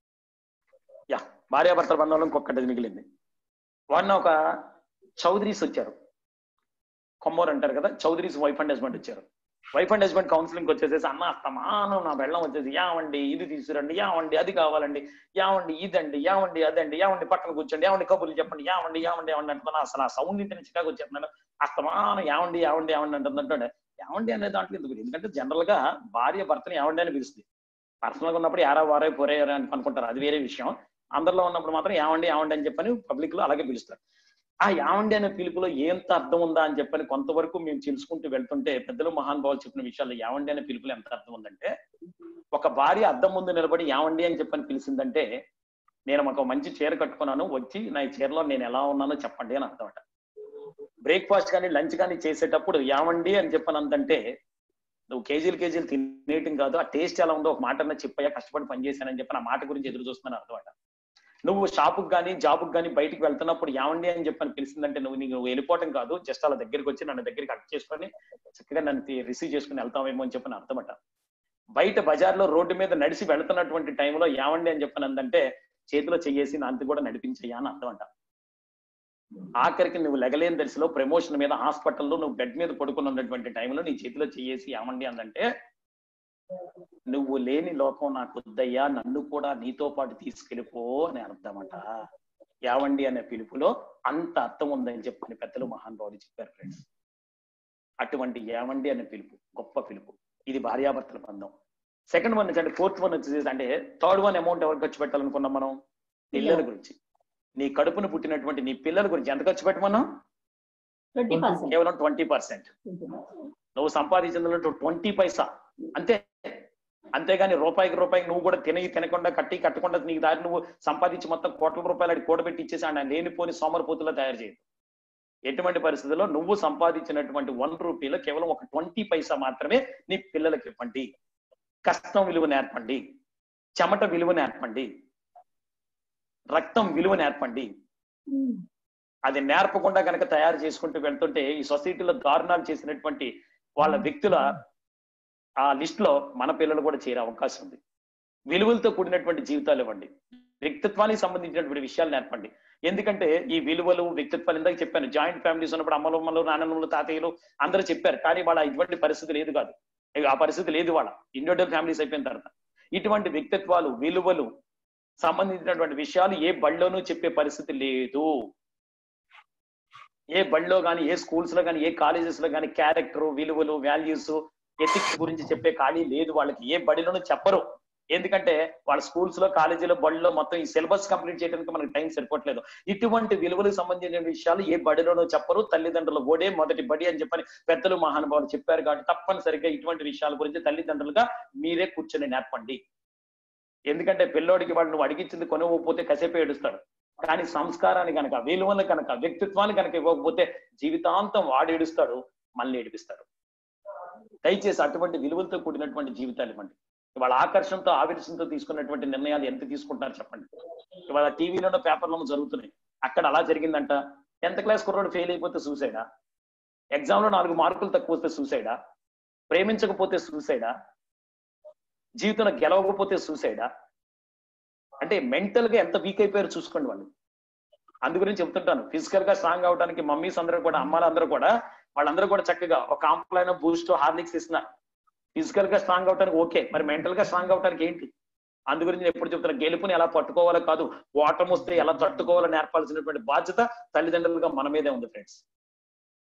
యా భార్యాభర్తల బంధంలో ఇంకొకటి మిగిలింది వాడిన ఒక చౌదరీస్ వచ్చారు కొమ్మోరు అంటారు కదా చౌదరీస్ వైఫ్ అండ్ హస్బెండ్ వచ్చారు వైఫ్ అండ్ హస్బెండ్ కౌన్సిలింగ్ వచ్చేసేసి అన్న అస్తమానం నా బెళ్ళం వచ్చేసి యావండి ఇది తీసుకురండి యావండి అది కావాలండి యావండి ఇదండి యావండి అదండి యావండి పక్కన కూర్చోండి యావండి కబుర్లు చెప్పండి యావండి యావండి యావండి అంటున్నా అసలు ఆ సౌండ్ ఇంటి చికాకు వచ్చేస్తున్నాను అస్తమానం యావండి యావండి యావండి అంటుందంటే యావండి అనే దాంట్లో ఎందుకు ఎందుకంటే జనరల్ గా భార్య భర్తని యావండి అని పిలుస్తుంది పర్సనల్ గా ఉన్నప్పుడు యారా వారే పోరే అని అనుకుంటారు అది వేరే విషయం అందరిలో ఉన్నప్పుడు మాత్రం యావండి యావండి అని చెప్పని పబ్లిక్ లో అలాగే పిలుస్తారు ఆ యావండి అనే పిలుపులో ఎంత అర్థం ఉందా అని చెప్పని కొంతవరకు మేము తెలుసుకుంటూ వెళ్తుంటే పెద్దలు మహానుభావులు చెప్పిన విషయాల్లో యావండి అనే పిలుపులో ఎంత అర్థం ఉందంటే ఒక భార్య అద్దం ముందు నిలబడి యావండి అని చెప్పని పిలిచిందంటే నేను ఒక మంచి చీర కట్టుకున్నాను వచ్చి నా ఈ చీరలో నేను ఎలా ఉన్నానో చెప్పండి అని అర్థం అట బ్రేక్ఫాస్ట్ కానీ లంచ్ కానీ చేసేటప్పుడు యావండి అని చెప్పనంతంటే నువ్వు కేజీలు కేజీలు తినేయటం కాదు ఆ టేస్ట్ ఎలా ఉందో ఒక మాట అన్న చెప్పయ్యా కష్టపడి పనిచేశానని చెప్పి ఆ మాట గురించి ఎదురు చూస్తున్నాను అర్థం అట నువ్వు షాపుకి కానీ జాబ్కి కానీ బయటికి వెళ్తున్నప్పుడు యావండి అని చెప్పని పిలిచిందంటే నువ్వు నీకు వెళ్ళిపోవటం కాదు జస్ట్ అలా దగ్గరికి వచ్చి నన్ను దగ్గరికి అట్ చేసుకొని చక్కగా నన్ను రిసీవ్ చేసుకుని వెళ్తామేమో అని చెప్పని అర్థమట బయట బజార్లో రోడ్డు మీద నడిచి వెళ్తున్నటువంటి టైంలో యావండి అని చెప్పని అందంటే చేతిలో చెయ్యేసి నాంతి కూడా నడిపించయ్యా అని అర్థం అంట ఆఖరికి నువ్వు లెగలేని దశలో ప్రమోషన్ మీద హాస్పిటల్లో నువ్వు బెడ్ మీద పడుకుని ఉన్నటువంటి టైంలో నీ చేతిలో చెయ్యేసి యావండి అందంటే నువ్వు లేని లోకం నాకు వద్దయ్యా నన్ను కూడా నీతో పాటు తీసుకెళ్ళిపో అని అర్థమట యావండి అనే పిలుపులో అంత అర్థం ఉందని చెప్పని పెద్దలు మహానుభావులు చెప్పారు ఫ్రెండ్స్ అటువంటి యావండి అనే పిలుపు గొప్ప పిలుపు ఇది భార్యాభర్తల బంధం సెకండ్ వన్ అంటే ఫోర్త్ వన్ వచ్చేసి అంటే థర్డ్ వన్ అమౌంట్ ఎవరు ఖర్చు పెట్టాలనుకున్నాం మనం పిల్లల గురించి నీ కడుపున పుట్టినటువంటి నీ పిల్లల గురించి ఎంత ఖర్చు పెట్టమన్నాం ట్వంటీ పర్సెంట్ కేవలం ట్వంటీ పర్సెంట్ నువ్వు సంపాదించిన ట్వంటీ పైసా అంతే అంతేగాని రూపాయికి రూపాయికి నువ్వు కూడా తినగి తినకుండా కట్టి కట్టకుండా నీకు దారి నువ్వు సంపాదించి మొత్తం కోట్ల రూపాయలు అడిగి కూడబెట్టి ఇచ్చేసి ఆయన లేనిపోని సోమరపోతులో తయారు చేయదు ఎటువంటి పరిస్థితుల్లో నువ్వు సంపాదించినటువంటి వన్ రూపీలో కేవలం ఒక ట్వంటీ పైసా మాత్రమే నీ పిల్లలకి ఇవ్వండి కష్టం విలువ నేర్పండి చెమట విలువ నేర్పండి రక్తం విలువ నేర్పండి అది నేర్పకుండా కనుక తయారు చేసుకుంటూ వెళ్తుంటే ఈ సొసైటీలో దారుణాలు చేసినటువంటి వాళ్ళ వ్యక్తుల ఆ లిస్ట్ లో మన పిల్లలు కూడా చేరే అవకాశం ఉంది విలువలతో కూడినటువంటి జీవితాలు ఇవ్వండి వ్యక్తిత్వానికి సంబంధించినటువంటి విషయాలు నేర్పండి ఎందుకంటే ఈ విలువలు వ్యక్తిత్వాలు ఇందాక చెప్పాను జాయింట్ ఫ్యామిలీస్ ఉన్నప్పుడు అమ్మలమ్మలు నాన్నమ్మలు తాతయ్యలు అందరూ చెప్పారు కానీ వాళ్ళ ఇటువంటి పరిస్థితి లేదు కాదు ఇక ఆ పరిస్థితి లేదు వాళ్ళ ఇండివిజువల్ ఫ్యామిలీస్ అయిపోయిన తర్వాత ఇటువంటి వ్యక్తిత్వాలు విలువలు సంబంధించినటువంటి విషయాలు ఏ బళ్ళలోనూ చెప్పే పరిస్థితి లేదు ఏ బడిలో కానీ ఏ స్కూల్స్ లో కానీ ఏ కాలేజెస్ లో కానీ క్యారెక్టర్ విలువలు వాల్యూస్ ఎథిక్స్ గురించి చెప్పే ఖాళీ లేదు వాళ్ళకి ఏ బడిలోనూ చెప్పరు ఎందుకంటే వాళ్ళ స్కూల్స్ లో కాలేజీలో బడిలో మొత్తం ఈ సిలబస్ కంప్లీట్ చేయడానికి మనకి టైం సరిపోవట్లేదు ఇటువంటి విలువలకు సంబంధించిన విషయాలు ఏ బడిలోనూ చెప్పరు తల్లిదండ్రుల ఓడే మొదటి బడి అని చెప్పని పెద్దలు మహానుభావులు చెప్పారు కాబట్టి తప్పనిసరిగా ఇటువంటి విషయాల గురించి తల్లిదండ్రులుగా మీరే కూర్చొని నేర్పండి ఎందుకంటే పిల్లోడికి వాడు నువ్వు అడిగించింది కొనవకపోతే కసేపు ఏడుస్తాడు కానీ సంస్కారాన్ని కనుక విలువలు కనుక వ్యక్తిత్వాన్ని కనుక ఇవ్వకపోతే జీవితాంతం వాడు ఏడుస్తాడు మళ్ళీ ఏడిపిస్తాడు దయచేసి అటువంటి విలువలతో కూడినటువంటి జీవితాలు ఇవ్వండి ఇవాళ ఆకర్షణతో ఆవిర్షంతో తీసుకున్నటువంటి నిర్ణయాలు ఎంత తీసుకుంటున్నారు చెప్పండి ఇవాళ టీవీలోనో పేపర్లోనో జరుగుతున్నాయి అక్కడ అలా జరిగిందంట టెన్త్ క్లాస్ కుర్రోడు ఫెయిల్ అయిపోతే సూసైడా ఎగ్జామ్ లో నాలుగు మార్కులు తక్కువ వస్తే సూసైడా ప్రేమించకపోతే సూసైడా జీవితంలో గెలవకపోతే సూసైడా అంటే మెంటల్ గా ఎంత వీక్ అయిపోయారో చూసుకోండి వాళ్ళు అందు గురించి చెప్తుంటాను ఫిజికల్ గా స్ట్రాంగ్ అవడానికి మమ్మీస్ అందరూ కూడా అమ్మాలు అందరూ కూడా వాళ్ళందరూ కూడా చక్కగా ఒక కాంప్లైన్ బూస్ట్ హార్లిక్స్ ఇస్తున్నారు ఫిజికల్ గా స్ట్రాంగ్ అవడానికి ఓకే మరి మెంటల్ గా స్ట్రాంగ్ అవడానికి ఏంటి అందు గురించి నేను ఎప్పుడు చెప్తున్నా గెలుపుని ఎలా పట్టుకోవాలో కాదు ఓటమి వస్తే ఎలా తట్టుకోవాలో నేర్పాల్సినటువంటి బాధ్యత తల్లిదండ్రులుగా మన మీదే ఉంది ఫ్రెండ్స్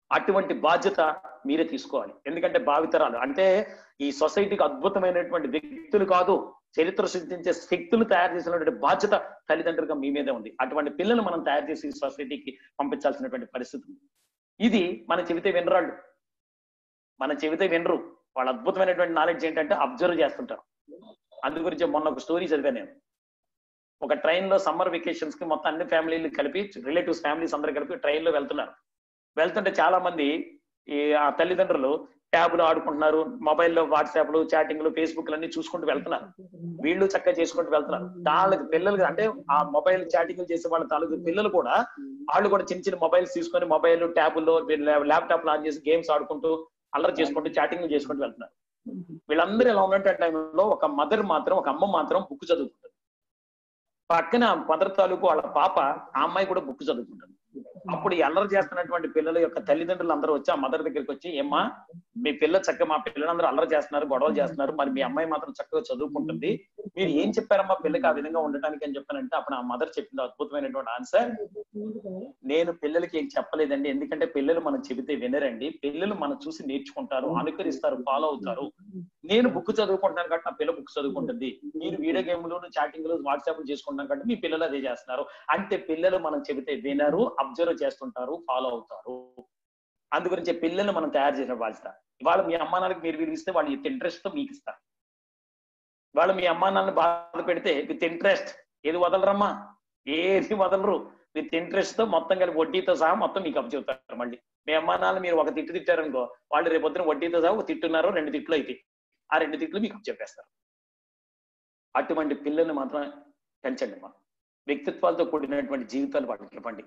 అటువంటి బాధ్యత మీరే తీసుకోవాలి ఎందుకంటే భావితరాలు అంటే ఈ సొసైటీకి అద్భుతమైనటువంటి వ్యక్తులు కాదు చరిత్ర సృష్టించే శక్తులు తయారు చేసినటువంటి బాధ్యత తల్లిదండ్రులుగా మీ మీదే ఉంది అటువంటి పిల్లలు మనం తయారు చేసి ఈ సొసైటీకి పంపించాల్సినటువంటి పరిస్థితి ఉంది ఇది మన చెబితే వినరాళ్ళు మన చెబితే వినరు వాళ్ళ అద్భుతమైనటువంటి నాలెడ్జ్ ఏంటంటే అబ్జర్వ్ చేస్తుంటారు అందు గురించి మొన్న ఒక స్టోరీ చదివాను నేను ఒక ట్రైన్ లో సమ్మర్ వెకేషన్స్ కి మొత్తం అన్ని ఫ్యామిలీలు కలిపి రిలేటివ్స్ ఫ్యామిలీస్ అందరూ కలిపి ట్రైన్ లో వెళ్తున్నారు వెళ్తుంటే చాలా మంది ఈ ఆ తల్లిదండ్రులు ట్యాబ్లు ఆడుకుంటున్నారు మొబైల్లో వాట్సాప్లు చాటింగ్లు ఫేస్బుక్ అన్ని చూసుకుంటూ వెళ్తున్నారు వీళ్ళు చక్కగా చేసుకుంటూ వెళ్తున్నారు వాళ్ళకి పిల్లలు అంటే ఆ మొబైల్ చాటింగ్ చేసే వాళ్ళ తాలూకు పిల్లలు కూడా వాళ్ళు కూడా చిన్న చిన్న మొబైల్స్ తీసుకొని మొబైల్ ట్యాబుల్లో ల్యాప్టాప్ ఆన్ చేసి గేమ్స్ ఆడుకుంటూ అల్లరి చేసుకుంటూ చాటింగ్ చేసుకుంటూ వెళ్తున్నారు వీళ్ళందరూ ఎలా ఉన్నటువంటి టైంలో ఒక మదర్ మాత్రం ఒక అమ్మ మాత్రం బుక్ చదువుకుంటుంది పక్కన మదర్ తాలూకు వాళ్ళ పాప ఆ అమ్మాయి కూడా బుక్ చదువుకుంటుంది అప్పుడు ఈ అల్లరి చేస్తున్నటువంటి పిల్లల యొక్క తల్లిదండ్రులు అందరూ వచ్చి ఆ మదర్ దగ్గరికి వచ్చి ఏమ్మా మీ పిల్ల చక్కగా మా పిల్లలందరూ అల్లరి చేస్తున్నారు గొడవలు చేస్తున్నారు మరి మీ అమ్మాయి మాత్రం చక్కగా చదువుకుంటుంది మీరు ఏం చెప్పారమ్మా పిల్లకి ఆ విధంగా ఉండటానికి అని చెప్పానంటే అప్పుడు ఆ మదర్ చెప్పింది అద్భుతమైనటువంటి ఆన్సర్ నేను పిల్లలకి ఏం చెప్పలేదండి ఎందుకంటే పిల్లలు మనం చెబితే వినరండి పిల్లలు మనం చూసి నేర్చుకుంటారు అనుకరిస్తారు ఫాలో అవుతారు నేను బుక్ చదువుకుంటున్నాను కాబట్టి నా పిల్ల బుక్ చదువుకుంటుంది మీరు వీడియో గేమ్లు చాటింగ్లు వాట్సాప్ చేసుకుంటున్నాను కాబట్టి మీ పిల్లలు అదే చేస్తున్నారు అంటే పిల్లలు మనం చెబితే వినరు అబ్జర్వ్ చేస్తుంటారు ఫాలో అవుతారు అందుగురించి పిల్లలు మనం తయారు చేసిన బాధ్యత ఇవాళ మీ అమ్మా నాన్నకి మీరు విధిస్తే వాళ్ళు విత్ ఇంట్రెస్ట్ తో మీకు ఇస్తారు వాళ్ళు మీ అమ్మా నాన్నని బాధ పెడితే విత్ ఇంట్రెస్ట్ ఏది వదలరమ్మా ఏది వదలరు విత్ ఇంట్రెస్ట్ తో మొత్తం కలిపి వడ్డీతో సహా మొత్తం మీకు అప్పచెబుతారు మళ్ళీ మీ అమ్మా నాన్న మీరు ఒక తిట్టు తిట్టారనుకో వాళ్ళు రేపొద్దున వడ్డీతో సహా ఒక తిట్టున్నారు రెండు తిట్లు అయితే ఆ రెండు తిట్లు మీకు చెప్పేస్తారు అటువంటి పిల్లల్ని మాత్రం పెంచండి మా వ్యక్తిత్వాలతో కూడినటువంటి జీవితాలు వాళ్ళకి ఇవ్వండి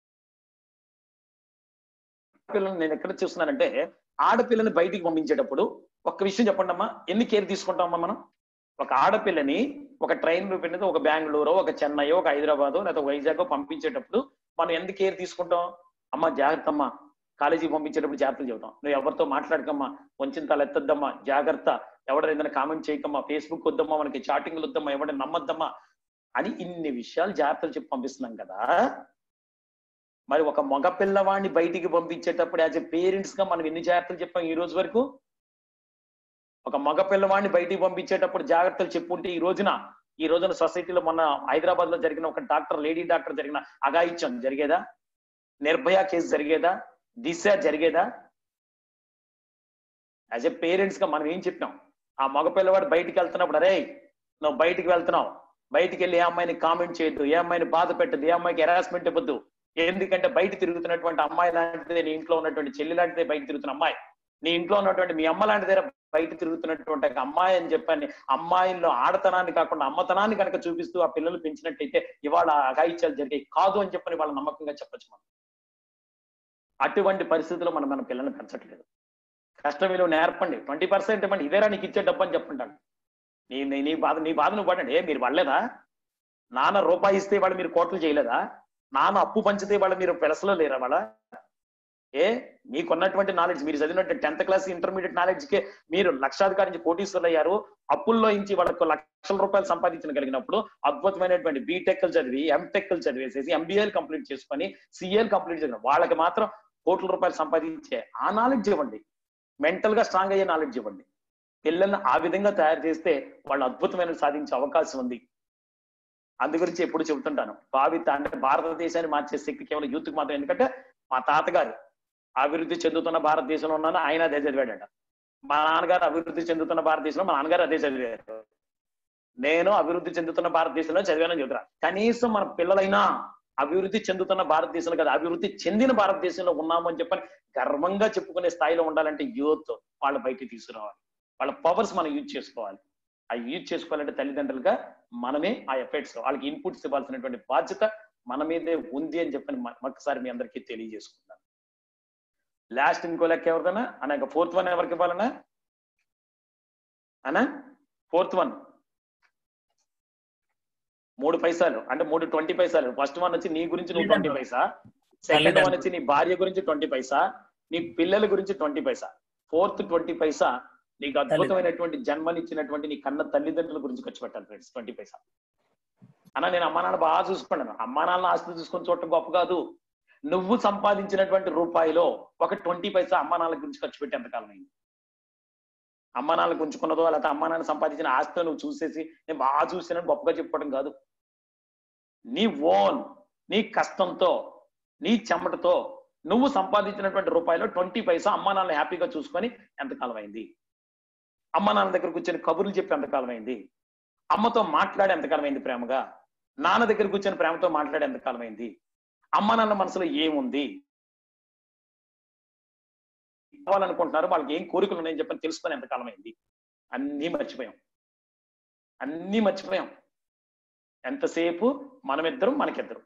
పిల్లలు నేను ఎక్కడ చూస్తున్నానంటే ఆడపిల్లని బయటికి పంపించేటప్పుడు ఒక్క విషయం చెప్పండి అమ్మా ఎన్ని కేర్ తీసుకుంటామమ్మా మనం ఒక ఆడపిల్లని ఒక ట్రైన్ పెట్టినది ఒక బెంగళూరు ఒక చెన్నై ఒక హైదరాబాద్ లేదా వైజాగ్ పంపించేటప్పుడు మనం ఎంత కేర్ తీసుకుంటాం అమ్మ జాగ్రత్త అమ్మా కాలేజీకి పంపించేటప్పుడు జాగ్రత్తలు చెబుతాం నువ్వు ఎవరితో మాట్లాడకమ్మా వంచిన తల ఎత్తద్దమ్మా జాగ్రత్త ఎవడ ఏదైనా కామెంట్ చేయకమ్మా ఫేస్బుక్ వద్దమ్మా మనకి చాటింగ్లు వద్దమ్మా ఎవరైనా నమ్మద్దమ్మా అని ఇన్ని విషయాలు జాగ్రత్తలు చెప్పి పంపిస్తున్నాం కదా మరి ఒక మగ పిల్లవాడిని బయటికి పంపించేటప్పుడు యాజ్ ఎ పేరెంట్స్ గా మనం ఎన్ని జాగ్రత్తలు చెప్పాం ఈ రోజు వరకు ఒక మగ పిల్లవాడిని బయటికి పంపించేటప్పుడు జాగ్రత్తలు చెప్పుంటే ఈ రోజున ఈ రోజున సొసైటీలో మొన్న హైదరాబాద్ లో జరిగిన ఒక డాక్టర్ లేడీ డాక్టర్ జరిగిన అగాయిత్యం జరిగేదా నిర్భయ కేసు జరిగేదా దిశ జరిగేదా యాజ్ ఎ పేరెంట్స్ గా మనం ఏం చెప్పినాం ఆ మగ పిల్లవాడు బయటికి వెళ్తున్నప్పుడు అరే నువ్వు బయటికి వెళ్తున్నావు బయటికి వెళ్ళి ఏ అమ్మాయిని కామెంట్ చేయొద్దు ఏ అమ్మాయిని బాధ పెట్టద్దు ఏ అమ్మాయికి హెరాస్మెంట్ ఇవ్వద్దు ఎందుకంటే బయట తిరుగుతున్నటువంటి అమ్మాయి లాంటిదే నీ ఇంట్లో ఉన్నటువంటి చెల్లి లాంటిదే బయట తిరుగుతున్న అమ్మాయి నీ ఇంట్లో ఉన్నటువంటి మీ అమ్మ లాంటిదే బయట తిరుగుతున్నటువంటి ఒక అమ్మాయి అని చెప్పని అమ్మాయిల్లో ఆడతనాన్ని కాకుండా అమ్మతనాన్ని కనుక చూపిస్తూ ఆ పిల్లలు పెంచినట్టయితే ఇవాళ అఘాయిత్యాలు జరిగాయి కాదు అని చెప్పని వాళ్ళ నమ్మకంగా చెప్పొచ్చు మనం అటువంటి పరిస్థితుల్లో మనం మన పిల్లల్ని పెంచట్లేదు కష్టం విలువ నేర్పండి ట్వంటీ పర్సెంట్ ఇవ్వండి ఇదేరా నీకు ఇచ్చే డబ్బు అని చెప్పుంటాను నీ నీ- నీ బాధ నీ బాధ నువ్వు పడండి ఏ మీరు పడలేదా నాన్న రూపాయి ఇస్తే వాళ్ళు మీరు కోట్లు చేయలేదా నాన్న అప్పు పంచితే వాళ్ళు మీరు పెలసలో లేరా వాళ్ళ ఏ మీకున్నటువంటి నాలెడ్జ్ మీరు చదివినటువంటి టెన్త్ క్లాస్ ఇంటర్మీడియట్ నాలెడ్జ్ కే మీరు లక్షాధికారి నుంచి కోటీశ్వరులు అయ్యారు అప్పుల్లో నుంచి వాళ్ళకు లక్షల రూపాయలు సంపాదించగలిగినప్పుడు అద్భుతమైనటువంటి బీటెక్లు చదివి ఎంటెక్లు చదివేసేసి ఎంబీఏలు కంప్లీట్ చేసుకొని సిఏలు కంప్లీట్ చేసిన వాళ్ళకి మాత్రం కోట్ల రూపాయలు సంపాదించే ఆ నాలెడ్జ్ ఇవ్వండి మెంటల్ గా స్ట్రాంగ్ అయ్యే నాలెడ్జ్ ఇవ్వండి పిల్లల్ని ఆ విధంగా తయారు చేస్తే వాళ్ళు అద్భుతమైన సాధించే అవకాశం ఉంది అందు గురించి ఎప్పుడు చెబుతుంటాను భావిత అంటే భారతదేశాన్ని మార్చే శక్తి కేవలం యూత్ కి మాత్రం ఎందుకంటే మా తాతగారు అభివృద్ధి చెందుతున్న భారతదేశంలో ఉన్నాను ఆయన అదే చదివాడట మా నాన్నగారు అభివృద్ధి చెందుతున్న భారతదేశంలో మా నాన్నగారు అదే చదివారు నేను అభివృద్ధి చెందుతున్న భారతదేశంలో చదివానని చెబుతున్నా కనీసం మన పిల్లలైనా అభివృద్ధి చెందుతున్న భారతదేశంలో కదా అభివృద్ధి చెందిన భారతదేశంలో ఉన్నాము అని చెప్పని గర్వంగా చెప్పుకునే స్థాయిలో ఉండాలంటే యూత్ వాళ్ళ బయటికి తీసుకురావాలి వాళ్ళ పవర్స్ మనం యూజ్ చేసుకోవాలి ఆ యూజ్ చేసుకోవాలంటే తల్లిదండ్రులుగా మనమే ఆ ఎఫెక్ట్స్ వాళ్ళకి ఇన్పుట్స్ ఇవ్వాల్సినటువంటి బాధ్యత మన మీదే ఉంది అని చెప్పని మ- మరొకసారి మీ అందరికీ తెలియజేసుకుంటాను లాస్ట్ ఇంకో లెక్క ఎవరిదన్నా అన్న ఫోర్త్ వన్ ఎవరికి ఇవ్వాలన్నా అన్నా ఫోర్త్ వన్ మూడు పైసలు అంటే మూడు ట్వంటీ పైసలు ఫస్ట్ వన్ వచ్చి నీ గురించి నువ్వు ట్వంటీ పైసా సెకండ్ వన్ వచ్చి నీ భార్య గురించి ట్వంటీ పైసా నీ పిల్లల గురించి ట్వంటీ పైసా ఫోర్త్ ట్వంటీ పైసా నీకు అద్భుతమైనటువంటి జన్మనిచ్చినటువంటి నీ కన్న తల్లిదండ్రుల గురించి ఖర్చు పెట్టాలి ఫ్రెండ్స్ ట్వంటీ పైసా అన్న నేను అమ్మా నాన్న బాగా చూసుకున్నాను అమ్మా నాన్న ఆస్తి చూసుకొని చూడటం గొప్ప కాదు నువ్వు సంపాదించినటువంటి రూపాయిలో ఒక ట్వంటీ పైసా అమ్మా నాన్నల గురించి ఖర్చు పెట్టి ఎంతకాలం అయింది అమ్మా నాన్నలకు ఉంచుకున్నదో లేకపోతే అమ్మా నాన్న సంపాదించిన ఆస్తితో నువ్వు చూసేసి నేను బాగా చూసానని గొప్పగా చెప్పుకోవడం కాదు నీ ఓన్ నీ కష్టంతో నీ చెమటతో నువ్వు సంపాదించినటువంటి రూపాయలు ట్వంటీ పైసా అమ్మా నాన్న హ్యాపీగా చూసుకొని ఎంతకాలం అయింది అమ్మ నాన్న దగ్గర కూర్చొని కబుర్లు చెప్పి ఎంతకాలం అయింది అమ్మతో మాట్లాడే ఎంతకాలం అయింది ప్రేమగా నాన్న దగ్గర కూర్చొని ప్రేమతో మాట్లాడే ఎంతకాలం అయింది అమ్మ నాన్న మనసులో ఏముంది కావాలనుకుంటున్నారు వాళ్ళకి ఏం కోరికలు ఉన్నాయని చెప్పని తెలుసుకొని ఎంతకాలం అయింది అన్నీ మర్చిపోయాం అన్నీ మర్చిపోయాం ఎంతసేపు మనమిద్దరం మనకిద్దరం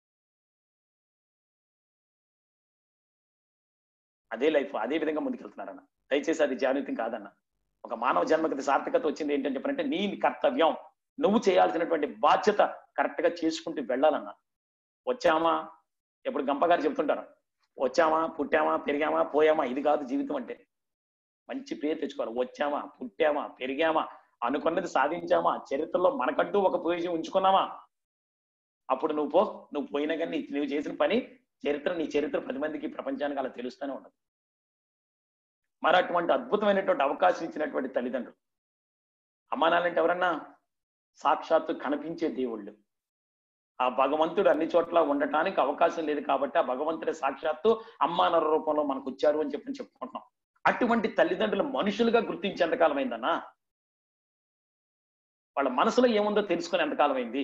అదే లైఫ్ అదే విధంగా ముందుకెళ్తున్నారన్న దయచేసి అది జానీతం కాదన్న ఒక మానవ జన్మకి సార్థకత వచ్చింది ఏంటని చెప్పారంటే నీ కర్తవ్యం నువ్వు చేయాల్సినటువంటి బాధ్యత కరెక్ట్ గా చేసుకుంటూ వెళ్ళాలన్న వచ్చామా ఎప్పుడు గంప గారు చెప్తుంటారు వచ్చామా పుట్టామా పెరిగామా పోయామా ఇది కాదు జీవితం అంటే మంచి పేరు తెచ్చుకోవాలి వచ్చామా పుట్టామా పెరిగామా అనుకున్నది సాధించామా చరిత్రలో మనకంటూ ఒక పొజిషన్ ఉంచుకున్నామా అప్పుడు నువ్వు పో నువ్వు పోయినా కానీ నీ- నువ్వు చేసిన పని చరిత్ర నీ చరిత్ర పది మందికి ప్రపంచానికి అలా తెలుస్తూనే ఉండదు మరి అటువంటి అద్భుతమైనటువంటి అవకాశం ఇచ్చినటువంటి తల్లిదండ్రులు అమ్మానాలంటే ఎవరన్నా సాక్షాత్తు కనిపించే దేవుళ్ళు ఆ భగవంతుడు అన్ని చోట్ల ఉండటానికి అవకాశం లేదు కాబట్టి ఆ భగవంతుడే సాక్షాత్తు అమ్మానర రూపంలో మనకు వచ్చారు అని చెప్పి చెప్పుకుంటున్నాం అటువంటి తల్లిదండ్రులు మనుషులుగా గుర్తించి ఎంతకాలం అయిందన్నా వాళ్ళ మనసులో ఏముందో తెలుసుకొని ఎంతకాలం అయింది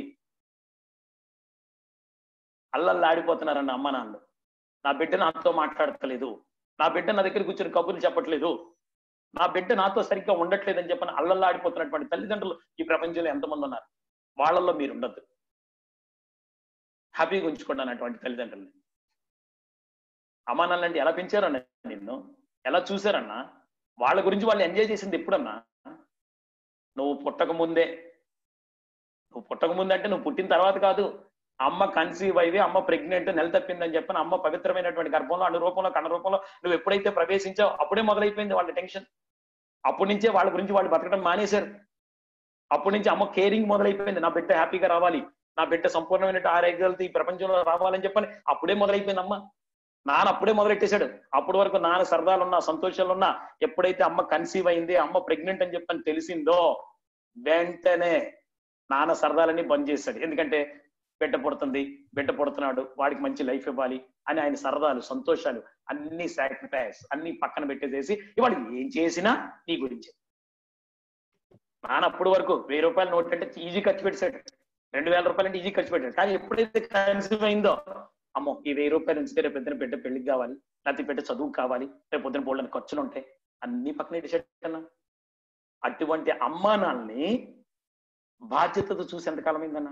అల్లల్లా ఆడిపోతున్నారన్న అమ్మ నాన్నలు నా బిడ్డ నాతో మాట్లాడతలేదు నా బిడ్డ నా దగ్గర కూర్చొని కబుర్లు చెప్పట్లేదు నా బిడ్డ నాతో సరిగ్గా ఉండట్లేదు అని చెప్పని అల్లల్లా ఆడిపోతున్నటువంటి తల్లిదండ్రులు ఈ ప్రపంచంలో ఎంతమంది ఉన్నారు వాళ్ళల్లో మీరు ఉండద్దు హ్యాపీగా ఉంచుకోండి అన్నటువంటి తల్లిదండ్రులని అమ్మా నాన్నలంటే ఎలా పెంచారన్న నిన్ను ఎలా చూశారన్నా వాళ్ళ గురించి వాళ్ళు ఎంజాయ్ చేసింది ఎప్పుడన్నా నువ్వు పుట్టక ముందే నువ్వు పుట్టక ముందే అంటే నువ్వు పుట్టిన తర్వాత కాదు అమ్మ కన్సీవ్ అయ్యి అమ్మ ప్రెగ్నెంట్ నెల తప్పిందని చెప్పని అమ్మ పవిత్రమైనటువంటి గర్భంలో అణు రూపంలో కణ రూపంలో నువ్వు ఎప్పుడైతే ప్రవేశించావు అప్పుడే మొదలైపోయింది వాళ్ళ టెన్షన్ అప్పటి నుంచే వాళ్ళ గురించి వాళ్ళు బతకడం మానేశారు అప్పటి నుంచి అమ్మ కేరింగ్ మొదలైపోయింది నా బిడ్డ హ్యాపీగా రావాలి నా బిడ్డ సంపూర్ణమైన ఆరోగ్యాలతో ఈ ప్రపంచంలో రావాలని చెప్పని అప్పుడే మొదలైపోయింది అమ్మ నాన్న అప్పుడే మొదలెట్టేశాడు అప్పటి వరకు నాన్న సరదాలున్నా సంతోషాలున్నా ఎప్పుడైతే అమ్మ కన్సీవ్ అయింది అమ్మ ప్రెగ్నెంట్ అని చెప్పని తెలిసిందో వెంటనే నాన్న సరదాలన్నీ బంద్ చేశాడు ఎందుకంటే బిడ్డ పుడుతుంది బిడ్డ పుడుతున్నాడు వాడికి మంచి లైఫ్ ఇవ్వాలి అని ఆయన సరదాలు సంతోషాలు అన్ని సాక్రిఫైస్ అన్ని పక్కన పెట్టేసేసి ఇవాళ ఏం చేసినా నీ గురించి నాన్న అప్పటి వరకు వెయ్యి రూపాయల నోట్ అంటే ఈజీ ఖర్చు పెట్టాడు రెండు వేల రూపాయలు అంటే ఈజీ ఖర్చు పెట్టాడు కానీ ఎప్పుడైతే కన్సీవ్ అయిందో అమ్మో ఈ వెయ్యి రూపాయలు ఉంచితే రేపు పొద్దున బిడ్డ పెళ్లికి కావాలి లేకపోతే బిడ్డ చదువు కావాలి రేపు పొద్దున బోళ్ళని ఖర్చులు ఉంటాయి అన్ని పక్కన పెట్టేసాడు అటువంటి అమ్మా నాన్నని బాధ్యతతో చూసి ఎంతకాలం అయిందన్న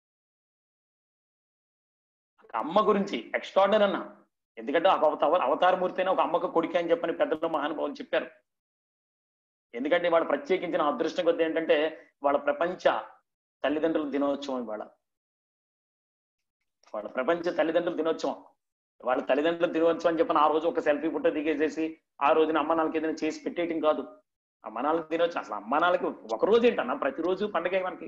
ఒక అమ్మ గురించి ఎక్స్ట్రాడనరీ అన్న ఎందుకంటే ఒక అవతార అవతారమూర్తి అయినా ఒక అమ్మకు కొడుకే అని చెప్పని పెద్దలు మహానుభావులు చెప్పారు ఎందుకంటే వాళ్ళ ప్రత్యేకించిన అదృష్టం కొద్ది ఏంటంటే వాళ్ళ ప్రపంచ తల్లిదండ్రుల దినోత్సవం ఇవాళ వాళ్ళ ప్రపంచ తల్లిదండ్రుల దినోత్సవం వాళ్ళ తల్లిదండ్రుల దినోత్సవం అని చెప్పని ఆ రోజు ఒక సెల్ఫీ ఫోటో దిగేసేసి ఆ రోజున అమ్మ నాన్నకి ఏదైనా చేసి పెట్టేయటం కాదు అమ్మ నాన్నకి దినోత్సవం అసలు అమ్మ నాన్నకి ఒక రోజు ఏంటన్నా ప్రతిరోజు పండగే మనకి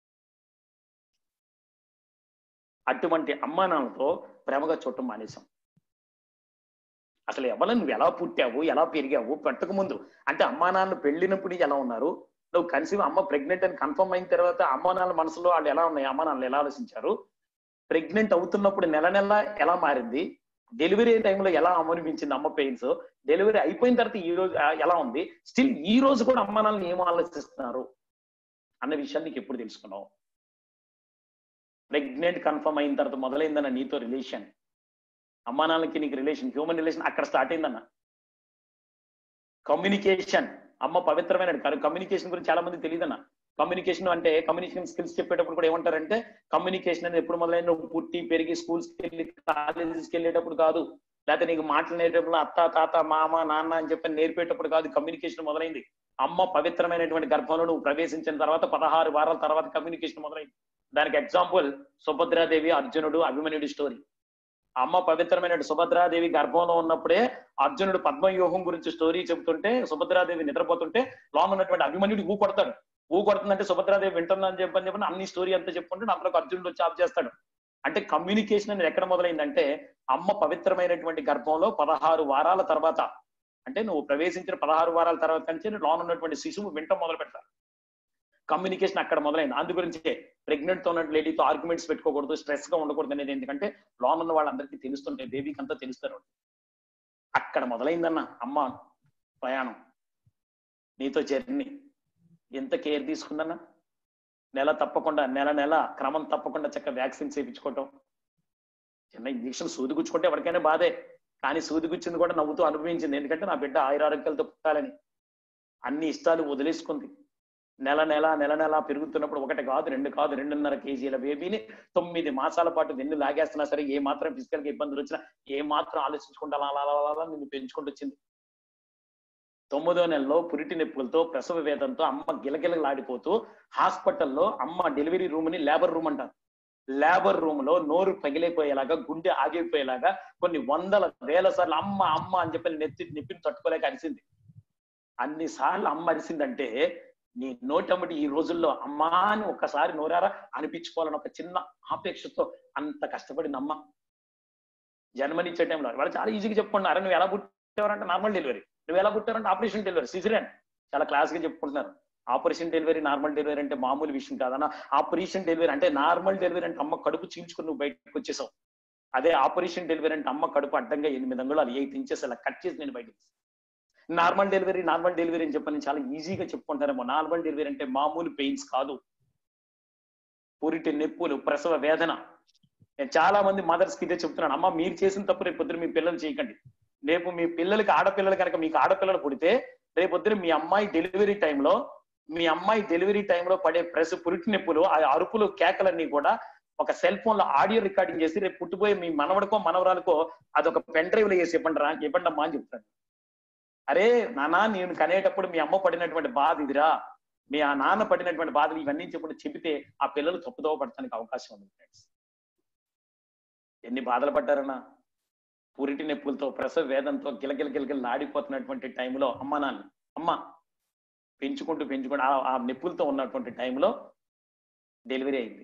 అటువంటి అమ్మా నాన్నతో ప్రేమగా చూడటం మానేశాం అసలు ఎవరు నువ్వు ఎలా పుట్టావు ఎలా పెరిగావు పెట్టక ముందు అంటే అమ్మా నాన్న పెళ్ళినప్పుడు ఎలా ఉన్నారు నువ్వు కన్సీవ్ అమ్మ ప్రెగ్నెంట్ అని కన్ఫర్మ్ అయిన తర్వాత అమ్మా నాన్న మనసులో వాళ్ళు ఎలా ఉన్నాయి అమ్మా నాన్నలు ఎలా ఆలోచించారు ప్రెగ్నెంట్ అవుతున్నప్పుడు నెల నెల ఎలా మారింది డెలివరీ టైంలో ఎలా అనిపించింది అమ్మ పెయిన్స్ డెలివరీ అయిపోయిన తర్వాత ఈ రోజు ఆ, ఎలా ఉంది స్టిల్ ఈ రోజు కూడా అమ్మా నాన్నలు ఏం ఆలోచిస్తున్నారు అన్న విషయాన్ని నీకు ఎప్పుడు తెలుసుకున్నావు ప్రెగ్నెంట్ కన్ఫర్మ్ అయిన తర్వాత మొదలైందన్న నీతో రిలేషన్ అమ్మా నాన్నకి నీకు రిలేషన్ హ్యూమన్ రిలేషన్ అక్కడ స్టార్ట్ అయిందన్న కమ్యూనికేషన్ అమ్మ పవిత్రమైన కమ్యూనికేషన్ గురించి చాలా మంది తెలియదన్న కమ్యూనికేషన్ అంటే కమ్యూనికేషన్ స్కిల్స్ చెప్పేటప్పుడు కూడా ఏమంటారంటే కమ్యూనికేషన్ అనేది ఎప్పుడు మొదలైన నువ్వు పుట్టి పెరిగి స్కూల్స్కి వెళ్ళి కాలేజెస్కి వెళ్ళేటప్పుడు కాదు లేకపోతే నీకు మాట్లాడేటప్పుడు అత్త తాత మామ నాన్న అని చెప్పి నేర్పేటప్పుడు కాదు కమ్యూనికేషన్ మొదలైంది అమ్మ పవిత్రమైనటువంటి గర్భంలో నువ్వు ప్రవేశించిన తర్వాత పదహారు వారాల తర్వాత కమ్యూనికేషన్ మొదలైంది దానికి ఎగ్జాంపుల్ సుభద్రాదేవి అర్జునుడు అభిమన్యుడి స్టోరీ అమ్మ పవిత్రమైన సుభద్రాదేవి గర్భంలో ఉన్నప్పుడే అర్జునుడు పద్మవ్యూహం గురించి స్టోరీ చెబుతుంటే సుభద్రాదేవి నిద్రపోతుంటే లోన ఉన్నటువంటి అభిమన్యుడు ఊ కొడతాడు ఊ కొడుతుందంటే సుభద్రాదేవి వింటుందని చెప్పని చెప్పని అన్ని స్టోరీ అంతా చెప్పుకుంటే అందులోకి అర్జునుడు వచ్చి ఆప్ చేస్తాడు అంటే కమ్యూనికేషన్ అనేది ఎక్కడ మొదలైందంటే అమ్మ పవిత్రమైనటువంటి గర్భంలో పదహారు వారాల తర్వాత అంటే నువ్వు ప్రవేశించిన పదహారు వారాల తర్వాత నుంచి లోన్ ఉన్నటువంటి శిశువు వింటం మొదలు పెడతారు కమ్యూనికేషన్ అక్కడ మొదలైంది అందు గురించే ప్రెగ్నెంట్ తో ఉన్న లేడీతో ఆర్గ్యుమెంట్స్ పెట్టుకోకూడదు స్ట్రెస్ గా ఉండకూడదు అనేది ఎందుకంటే లోన్ ఉన్న వాళ్ళందరికీ తెలుస్తుంటాయి బేబీకి అంతా తెలుస్తారు అక్కడ మొదలైందన్న అమ్మ ప్రయాణం నీతో జర్నీ ఎంత కేర్ తీసుకుందన్నా నెల తప్పకుండా నెల నెల క్రమం తప్పకుండా చక్కగా వ్యాక్సిన్ చేయించుకోవటం చిన్న ఇంజక్షన్ సూది గుచ్చుకుంటే ఎవరికైనా బాధే కానీ సూది గుచ్చింది కూడా నవ్వుతూ అనుభవించింది ఎందుకంటే నా బిడ్డ ఆయురారోగ్యాలతో పుట్టాలని అన్ని ఇష్టాలు వదిలేసుకుంది నెల నెల నెల నెల పెరుగుతున్నప్పుడు ఒకటి కాదు రెండు కాదు రెండున్నర కేజీల బేబీని తొమ్మిది మాసాల పాటు వెన్ను లాగేస్తున్నా సరే ఏ మాత్రం ఫిజికల్ గా ఇబ్బందులు వచ్చినా ఏ మాత్రం ఆలోచించుకుంటా అలా అలా అలా అలా నిన్ను పెంచుకుంటూ వచ్చింది తొమ్మిదో నెలలో పురిటి నొప్పులతో ప్రసవ వేదంతో అమ్మ గిలగిలలాడిపోతూ హాస్పిటల్లో అమ్మ డెలివరీ రూమ్ ని లేబర్ రూమ్ అంటారు లేబర్ రూమ్ లో నోరు పగిలిపోయేలాగా గుండె ఆగిపోయేలాగా కొన్ని వందల వేల సార్లు అమ్మ అమ్మ అని చెప్పి నెత్తి నొప్పిని తట్టుకోలేక అరిసింది అన్ని సార్లు అమ్మ అరిసిందంటే నీ నోటమ్మటి ఈ రోజుల్లో అమ్మా అని ఒక్కసారి నోరారా అనిపించుకోవాలని ఒక చిన్న ఆపేక్షతో అంత కష్టపడింది అమ్మ జన్మనిచ్చే టైంలో వాళ్ళు చాలా ఈజీగా చెప్పుకుంటున్నారు అరే నువ్వు ఎలా పుట్టావంటే నార్మల్ డెలివరీ నువ్వు ఎలా పుట్టారంటే ఆపరేషన్ డెలివరీ సిజరియన్ చాలా క్లాస్ గా చెప్పుకుంటున్నారు ఆపరేషన్ డెలివరీ నార్మల్ డెలివరీ అంటే మామూలు విషయం కాదన్న ఆపరేషన్ డెలివరీ అంటే నార్మల్ డెలివరీ అంటే అమ్మ కడుపు చీల్చుకుని నువ్వు బయటకు వచ్చేసావు అదే ఆపరేషన్ డెలివరీ అంటే అమ్మ కడుపు అడ్డంగా ఎనిమిది అంగుళాలు ఎయిట్ ఇంచెస్ అలా కట్ చేసి నేను బయటకు నార్మల్ డెలివరీ నార్మల్ డెలివరీ అని చెప్పని చాలా ఈజీగా చెప్పుకుంటారేమో నార్మల్ డెలివరీ అంటే మామూలు పెయిన్స్ కాదు పురిటి నొప్పులు ప్రసవ వేదన నేను చాలా మంది మదర్స్ కి ఇదే చెప్తున్నాను అమ్మ మీరు చేసిన తప్పు రేపు పొద్దున మీ పిల్లలు చేయకండి రేపు మీ పిల్లలకి ఆడపిల్లలు కనుక మీకు ఆడపిల్లలు పుడితే రేపు పొద్దున మీ అమ్మాయి డెలివరీ టైంలో మీ అమ్మాయి డెలివరీ టైంలో పడే ప్రెస్ పురిటి నొప్పులు ఆ అరుపులు కేకలన్నీ కూడా ఒక సెల్ ఫోన్ లో ఆడియో రికార్డింగ్ చేసి రేపు పుట్టిపోయే మీ మనవడికో మనవరాలకో అదొక పెన్ డ్రైవ్ లో వేసి ఇవ్వండి రా ఇవ్వండి అమ్మా అని చెప్తాను అరే నానా నేను కనేటప్పుడు మీ అమ్మ పడినటువంటి బాధ ఇదిరా మీ ఆ నాన్న పడినటువంటి బాధలు ఇవన్నీ చెప్పకుండా చెబితే ఆ పిల్లలు తప్పుదోవ పడటానికి అవకాశం ఉంది ఫ్రెండ్స్ ఎన్ని బాధలు పడ్డారన్నా పురిటి నొప్పులతో ప్రసవ వేదంతో గిలగిల గిలగిల ఆడిపోతున్నటువంటి టైంలో అమ్మ నాన్న అమ్మ పెంచుకుంటూ పెంచుకుంటూ ఆ- ఆ నొప్పులతో ఉన్నటువంటి టైంలో డెలివరీ అయింది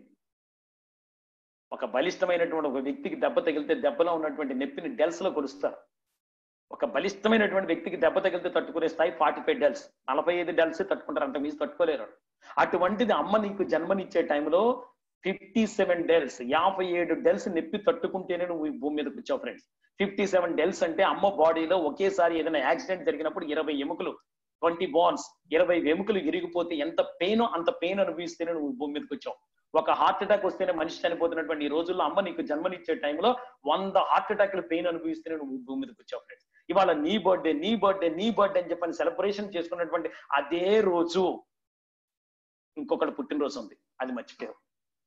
ఒక బలిష్టమైనటువంటి ఒక వ్యక్తికి దెబ్బ తగిలితే దెబ్బలో ఉన్నటువంటి నొప్పిని డెల్స్ లో కొలుస్తారు ఒక బలిష్టమైనటువంటి వ్యక్తికి దెబ్బ తగిలితే తట్టుకునే స్థాయి ఫార్టీ ఫైవ్ డెల్స్ నలభై ఐదు డెల్స్ తట్టుకుంటారు అంత మీసి తట్టుకోలేరు అటువంటిది అమ్మ నీకు జన్మనిచ్చే టైంలో ఫిఫ్టీ సెవెన్ డెల్స్ యాభై ఏడు డెల్స్ నొప్పి తట్టుకుంటేనే నువ్వు ఈ భూమి మీదకి వచ్చావు ఫ్రెండ్స్ ఫిఫ్టీ సెవెన్ డెల్స్ అంటే అమ్మ బాడీలో ఒకేసారి ఏదైనా యాక్సిడెంట్ జరిగినప్పుడు ఇరవై ఎముకలు ట్వంటీ బాన్స్ ఇరవై ఎముకలు ఇరిగిపోతే ఎంత పెయిన్ అంత పెయిన్ అనుభవిస్తేనే నువ్వు ఈ భూమి మీదకి వచ్చావు ఒక హార్ట్ అటాక్ వస్తేనే మనిషి చనిపోతున్నటువంటి ఈ రోజుల్లో అమ్మ నీకు జన్మనిచ్చే టైంలో వంద హార్ట్ అటాక్లు పెయిన్ అనుభవిస్తేనే నువ్వు ఈ భూమి మీదకి వచ్చావు ఫ్రెండ్స్ ఇవాళ నీ బర్త్డే నీ బర్త్డే నీ బర్త్డే అని చెప్పని సెలబ్రేషన్ చేసుకున్నటువంటి అదే రోజు ఇంకొకటి పుట్టినరోజు ఉంది అది మర్చిపోయావు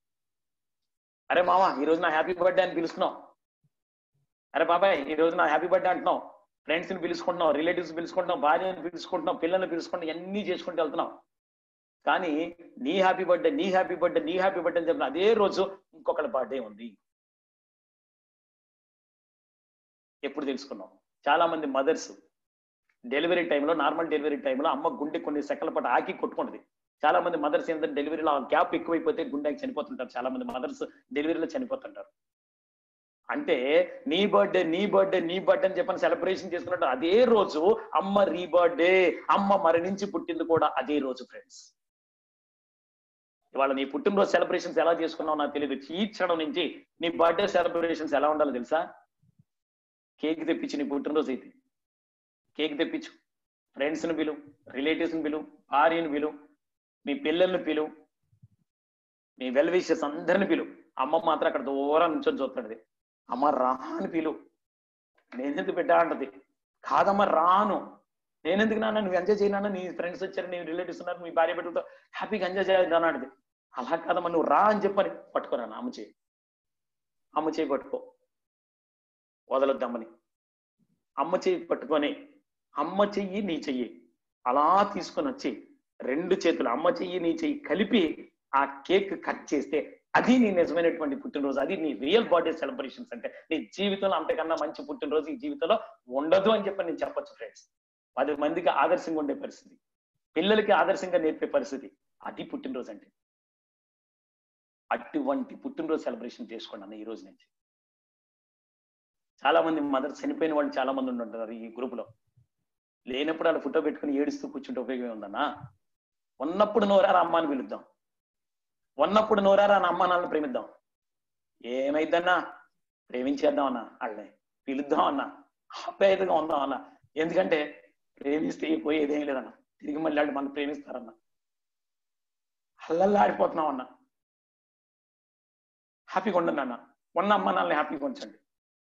అరే మామ ఈ రోజు నా హ్యాపీ బర్త్డే అని పిలుస్తున్నావు అరే బాబాయ్ ఈ రోజు నా హ్యాపీ బర్త్డే అంటున్నావు ఫ్రెండ్స్ ని పిలుచుకుంటున్నావు రిలేటివ్స్ పిలుచుకుంటున్నావు భార్యని పిలుచుకుంటున్నావు పిల్లల్ని పిలుచుకుంటున్నావు అన్ని చేసుకుంటూ వెళ్తున్నావు కానీ నీ హ్యాపీ బర్త్డే నీ హ్యాపీ బర్త్డే నీ హ్యాపీ బర్త్డే అని చెప్పిన అదే రోజు ఇంకొకటి బర్త్డే ఉంది ఎప్పుడు తెలుసుకున్నాం చాలా మంది మదర్స్ డెలివరీ టైంలో నార్మల్ డెలివరీ టైంలో అమ్మ గుండె కొన్ని సెకల పాటు ఆకి కొట్టుకుంటుంది చాలా మంది మదర్స్ ఏంటంటే డెలివరీలో ఆ గ్యాప్ ఎక్కువైపోతే గుండెకి చనిపోతుంటారు చాలా మంది మదర్స్ డెలివరీలో చనిపోతుంటారు అంటే నీ బర్త్డే నీ బర్త్డే నీ బర్త్డే అని చెప్పని సెలబ్రేషన్ చేసుకున్నట్టు అదే రోజు అమ్మ రీ బర్త్డే అమ్మ మరణించి పుట్టింది కూడా అదే రోజు ఫ్రెండ్స్ ఇవాళ నీ పుట్టినరోజు సెలబ్రేషన్స్ ఎలా చేసుకున్నావు నాకు తెలియదు ఈ క్షణం నుంచి నీ బర్త్డే సెలబ్రేషన్స్ ఎలా ఉండాలో తెలుసా కేక్ తెప్పించి నీ పుట్టినరోజు అయితే కేక్ తెప్పించు ఫ్రెండ్స్ని పిలు రిలేటివ్స్ని పిలు భార్యను పిలు మీ పిల్లల్ని పిలు మీ వెల్ విషెస్ అందరిని పిలు అమ్మ మాత్రం అక్కడ దూరం నుంచొని చూస్తాడు అమ్మ రా అని పిలు నేనెందుకు బిడ్డ అంటది కాదమ్మ రాను నేనెందుకు నాన్న నువ్వు ఎంజాయ్ చేయనా నీ ఫ్రెండ్స్ వచ్చారు నీ రిలేటివ్స్ ఉన్నారు మీ భార్య బిడ్డలతో హ్యాపీగా ఎంజాయ్ చేయాలి అన్నాడు అలా కాదమ్మా నువ్వు రా అని చెప్పని పట్టుకోరా అమ్మ చేయి అమ్మ చేయి పట్టుకో వదలొద్దమ్మని అమ్మ చెయ్యి పట్టుకొని అమ్మ చెయ్యి నీ చెయ్యి అలా తీసుకొని వచ్చి రెండు చేతులు అమ్మ చెయ్యి నీ చెయ్యి కలిపి ఆ కేక్ కట్ చేస్తే అది నీ నిజమైనటువంటి పుట్టినరోజు అది నీ రియల్ బర్త్డే సెలబ్రేషన్స్ అంటే నీ జీవితంలో అంతకన్నా మంచి పుట్టినరోజు ఈ జీవితంలో ఉండదు అని చెప్పి నేను చెప్పొచ్చు ఫ్రెండ్స్ పది మందికి ఆదర్శంగా ఉండే పరిస్థితి పిల్లలకి ఆదర్శంగా నేర్పే పరిస్థితి అది పుట్టినరోజు అంటే అటువంటి పుట్టినరోజు సెలబ్రేషన్ చేసుకోండి అన్న ఈ రోజు నుంచి చాలా మంది మదర్ చనిపోయిన వాళ్ళు చాలా మంది ఉంటుంటారు ఈ గ్రూప్ లో లేనప్పుడు అలా ఫోటో పెట్టుకుని ఏడుస్తూ కూర్చుంటే ఉపయోగం ఉందన్నా ఉన్నప్పుడు నోరారా అమ్మ అని పిలుద్దాం ఉన్నప్పుడు నోరారా అని అమ్మ నాన్నని ప్రేమిద్దాం ఏమైద్దన్నా ప్రేమించేద్దాం అన్న వాళ్ళని పిలుద్దాం అన్న ఆప్యాయతగా ఉందాం అన్న ఎందుకంటే ప్రేమిస్తే పోయేదేం లేదన్న తిరిగి మళ్ళీ వాళ్ళు మనం ప్రేమిస్తారన్న అల్లల్లా ఆడిపోతున్నాం అన్న హ్యాపీగా ఉండండి అన్న ఉన్న అమ్మ నాన్నని హ్యాపీగా ఉంచండి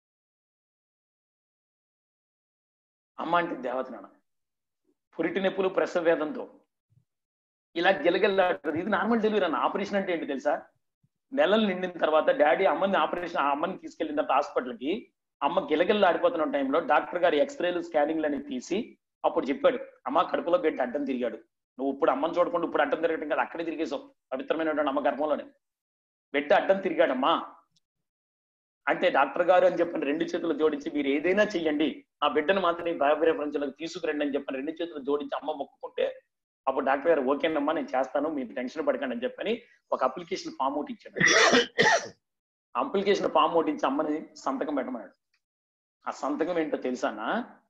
అమ్మ అంటే దేవత నాన్న పురిటి నొప్పులు ప్రసవ వేదంతో ఇలా గిలగిల్లాడుతుంది ఇది నార్మల్ డెలివరీ అన్న ఆపరేషన్ అంటే ఏంటి తెలుసా నెలలు నిండిన తర్వాత డాడీ అమ్మని ఆపరేషన్ ఆ అమ్మని తీసుకెళ్ళిన తర్వాత హాస్పిటల్కి అమ్మ గిలగిల్లా ఆడిపోతున్న టైంలో డాక్టర్ గారు ఎక్స్రేలు స్కానింగ్లు అని తీసి అప్పుడు చెప్పాడు అమ్మ కడుపులో బిడ్డ అడ్డం తిరిగాడు నువ్వు ఇప్పుడు అమ్మని చూడకుండా ఇప్పుడు అడ్డం తిరగటం కదా అక్కడే తిరిగేసావు పవిత్రమైనటువంటి అమ్మ గర్భంలోనే బిడ్డ అడ్డం తిరిగాడమ్మా అంటే డాక్టర్ గారు అని చెప్పని రెండు చేతులు జోడించి మీరు ఏదైనా చెయ్యండి ఆ బిడ్డను మాత్రం ఈ బయోప్రేఫరెన్స్లకు తీసుకురండి అని చెప్పని రెండు చేతులు జోడించి అమ్మ మొక్కుకుంటే అప్పుడు డాక్టర్ గారు ఓకేనమ్మా నేను చేస్తాను మీరు టెన్షన్ పడకండి అని చెప్పని ఒక అప్లికేషన్ ఫామ్ అవుట్ ఇచ్చాడు అప్లికేషన్ ఫామ్ అవుట్ ఇచ్చి అమ్మని సంతకం పెట్టమన్నాడు ఆ సంతకం ఏంటో తెలుసానా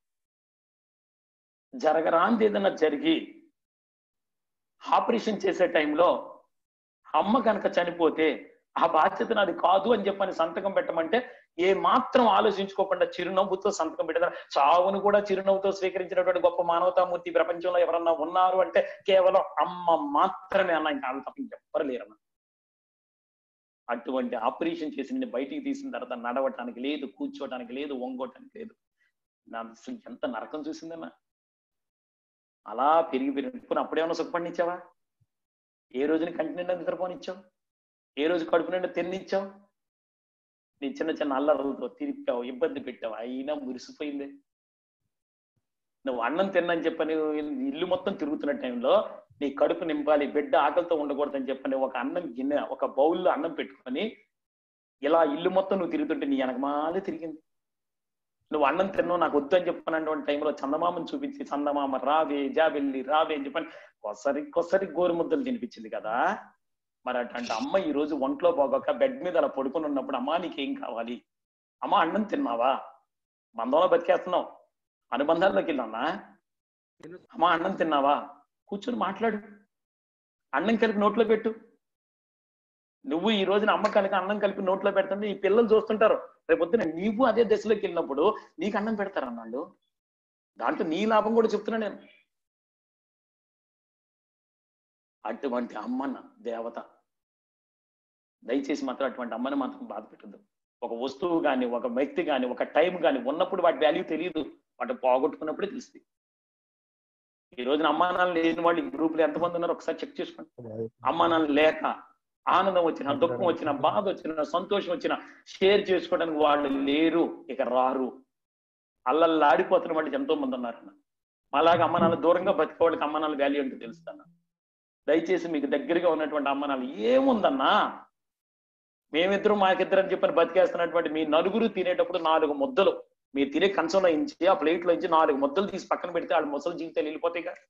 జరగరాంది ఏదైనా జరిగి ఆపరేషన్ చేసే టైంలో అమ్మ కనుక చనిపోతే ఆ బాధ్యత నాది కాదు అని చెప్పని సంతకం పెట్టమంటే ఏ మాత్రం ఆలోచించుకోకుండా చిరునవ్వుతో సంతకం పెట్టారు చావును కూడా చిరునవ్వుతో స్వీకరించినటువంటి గొప్ప మానవతామూర్తి ప్రపంచంలో ఎవరన్నా ఉన్నారు అంటే కేవలం అమ్మ మాత్రమే అన్న ఇంకా వాళ్ళు తప్ప ఇంకెవ్వరు లేరన్న అటువంటి ఆపరేషన్ చేసి నిన్ను బయటికి తీసిన తర్వాత నడవటానికి లేదు కూర్చోవటానికి లేదు వంగోటానికి లేదు నా అసలు ఎంత నరకం చూసిందన్నా అలా పెరిగి పెరిగి అప్పుడేమన్నా సుఖపడినిచ్చావా ఏ రోజుని కంటి నిండా నిద్రపోనిచ్చావు ఏ రోజు కడుపు నిండా తిన్నిచ్చావు నీ చిన్న చిన్న అల్లర్లతో తిరిపావు ఇబ్బంది పెట్టావు అయినా మురిసిపోయింది నువ్వు అన్నం తిన్నని చెప్పని ఇల్లు మొత్తం తిరుగుతున్న టైంలో నీ కడుపు నింపాలి బిడ్డ ఆకలితో ఉండకూడదని చెప్పని ఒక అన్నం గిన్నె ఒక బౌల్లో అన్నం పెట్టుకొని ఇలా ఇల్లు మొత్తం నువ్వు తిరుగుతుంటే నీ వెనకమాలే తిరిగింది నువ్వు అన్నం తిన్నావు నాకు వద్దు అని చెప్పినటువంటి టైంలో చందమామని చూపించి చందమామ రావే జాబెల్లి రావే అని చెప్పని కొసరి కొసరి గోరుముద్దలు తినిపించింది కదా మరి అటువంటి అమ్మ ఈ రోజు ఒంట్లో పోగొక్క బెడ్ మీద అలా పడుకుని ఉన్నప్పుడు అమ్మా నీకేం కావాలి అమ్మ అన్నం తిన్నావా బంధంలో బతికేస్తున్నావు అనుబంధాల్లోకి వెళ్ళానా అమ్మా అన్నం తిన్నావా కూర్చొని మాట్లాడు అన్నం కలిపి నోట్లో పెట్టు నువ్వు ఈ రోజున అమ్మ కలిపి అన్నం కలిపి నోట్లో పెడుతుంటే ఈ పిల్లలు చూస్తుంటారు రేపొద్దున నీవు అదే దశలోకి వెళ్ళినప్పుడు నీకు అన్నం పెడతారు అన్నాళ్ళు దాంట్లో నీ లాభం కూడా చెప్తున్నా నేను అటువంటి అమ్మన్న దేవత దయచేసి మాత్రం అటువంటి అమ్మని మాత్రం బాధ పెట్టద్దు ఒక వస్తువు కానీ ఒక వ్యక్తి కానీ ఒక టైం కానీ ఉన్నప్పుడు వాటి వాల్యూ తెలియదు వాటి పోగొట్టుకున్నప్పుడే తెలుస్తుంది ఈ రోజున అమ్మానాలు లేని వాళ్ళు ఈ గ్రూప్ లో ఎంతమంది ఉన్నారు ఒకసారి చెక్ చేసుకోండి అమ్మానాలు లేక ఆనందం వచ్చిన దుఃఖం వచ్చిన బాధ వచ్చిన సంతోషం వచ్చిన షేర్ చేసుకోవడానికి వాళ్ళు లేరు ఇక రారు అల్లల్లాడిపోతున్న వాళ్ళు ఎంతో మంది ఉన్నారన్న అలాగే అమ్మనాలు దూరంగా బతికే వాళ్ళకి అమ్మనాలు వాల్యూ అంటే తెలుస్తాను దయచేసి మీకు దగ్గరగా ఉన్నటువంటి అమ్మనాలు ఏముందన్నా మేమిద్దరం మాకిద్దరం చెప్పని బతికేస్తున్నటువంటి మీ నలుగురు తినేటప్పుడు నాలుగు ముద్దలు మీరు తినే కంచంలో ఇంచి ఆ ప్లేట్ లో ఇంచి నాలుగు ముద్దలు తీసి పక్కన పెడితే వాళ్ళ ముసలి జీవితాలు వెళ్ళిపోతాయి కదా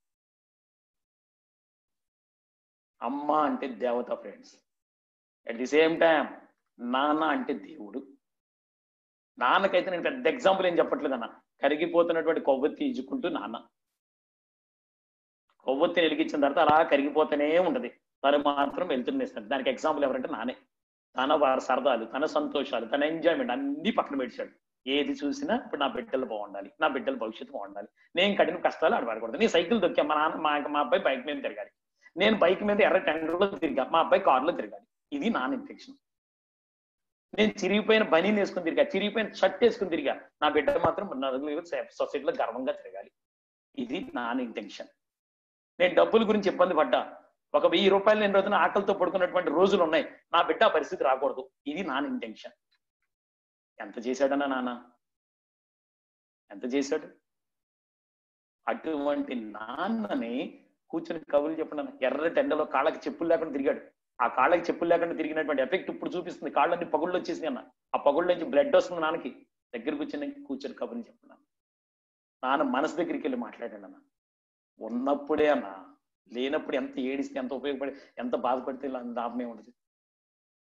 అమ్మ అంటే దేవత friends at the same time నాన్న అంటే దేవుడు నాన్నకైతే నేను పెద్ద ఎగ్జాంపుల్ ఏం చెప్పట్లేదు అన్న కరిగిపోతున్నటువంటి కొవ్వొత్తి ఇచ్చుకుంటూ నాన్న కొవ్వొత్తిని వెలిగించిన తర్వాత అలా కరిగిపోతూనే ఉంటది తను మాత్రం వెళ్తుండేస్తాడు దానికి ఎగ్జాంపుల్ ఎవరంటే నానే తన వారి సరదాలు తన సంతోషాలు తన ఎంజాయ్మెంట్ అన్ని పక్కన పెట్టాడు ఏది చూసినా ఇప్పుడు నా బిడ్డలు బాగుండాలి నా బిడ్డల భవిష్యత్తు బాగుండాలి నేను కఠిన కష్టాలు ఆడబడకూడదు నేను సైకిల్ దొక్కా మా నాన్న మా మా అబ్బాయి బైక్ మీద తిరగాలి నేను బైక్ మీద ఎర్ర టెండర్లో తిరిగా మా అబ్బాయి కారులో తిరగాలి ఇది నాన్ ఇన్ఫెక్షన్ నేను చిరిగిపోయిన బనీని వేసుకుని తిరిగా చిరిగిపోయిన షర్ట్ వేసుకుని తిరిగా నా బిడ్డ మాత్రం నలుగురు సొసైటీలో గర్వంగా తిరగాలి ఇది నాన్ ఇంటెన్షన్ నేను డబ్బుల గురించి ఇబ్బంది పడ్డా ఒక వెయ్యి రూపాయలు నేను రోజున ఆకలితో పడుకున్నటువంటి రోజులు ఉన్నాయి నా బిడ్డ ఆ పరిస్థితి రాకూడదు ఇది నాన్ ఇంటెన్షన్ ఎంత చేశాడన్నా నాన్న ఎంత చేశాడు అటువంటి నాన్నని కూర్చొని కబుర్లు చెప్పండి ఎర్ర టెండలో కాళ్ళకి చెప్పులు లేకుండా తిరిగాడు ఆ కాళ్ళకి చెప్పులు లేకుండా తిరిగినటువంటి ఎఫెక్ట్ ఇప్పుడు చూపిస్తుంది కాళ్ళన్ని పగుళ్ళు వచ్చేసింది అన్న ఆ పగుళ్ళ నుంచి బ్లడ్ వస్తుంది నాన్నకి దగ్గర కూర్చొని కూర్చొని కబుర్లు చెప్పండి నాన్న మనసు దగ్గరికి వెళ్ళి మాట్లాడండి అన్న ఉన్నప్పుడే అన్న లేనప్పుడు ఎంత ఏడిస్తే ఎంత ఉపయోగపడి ఎంత బాధపడితే లాభమే ఉండదు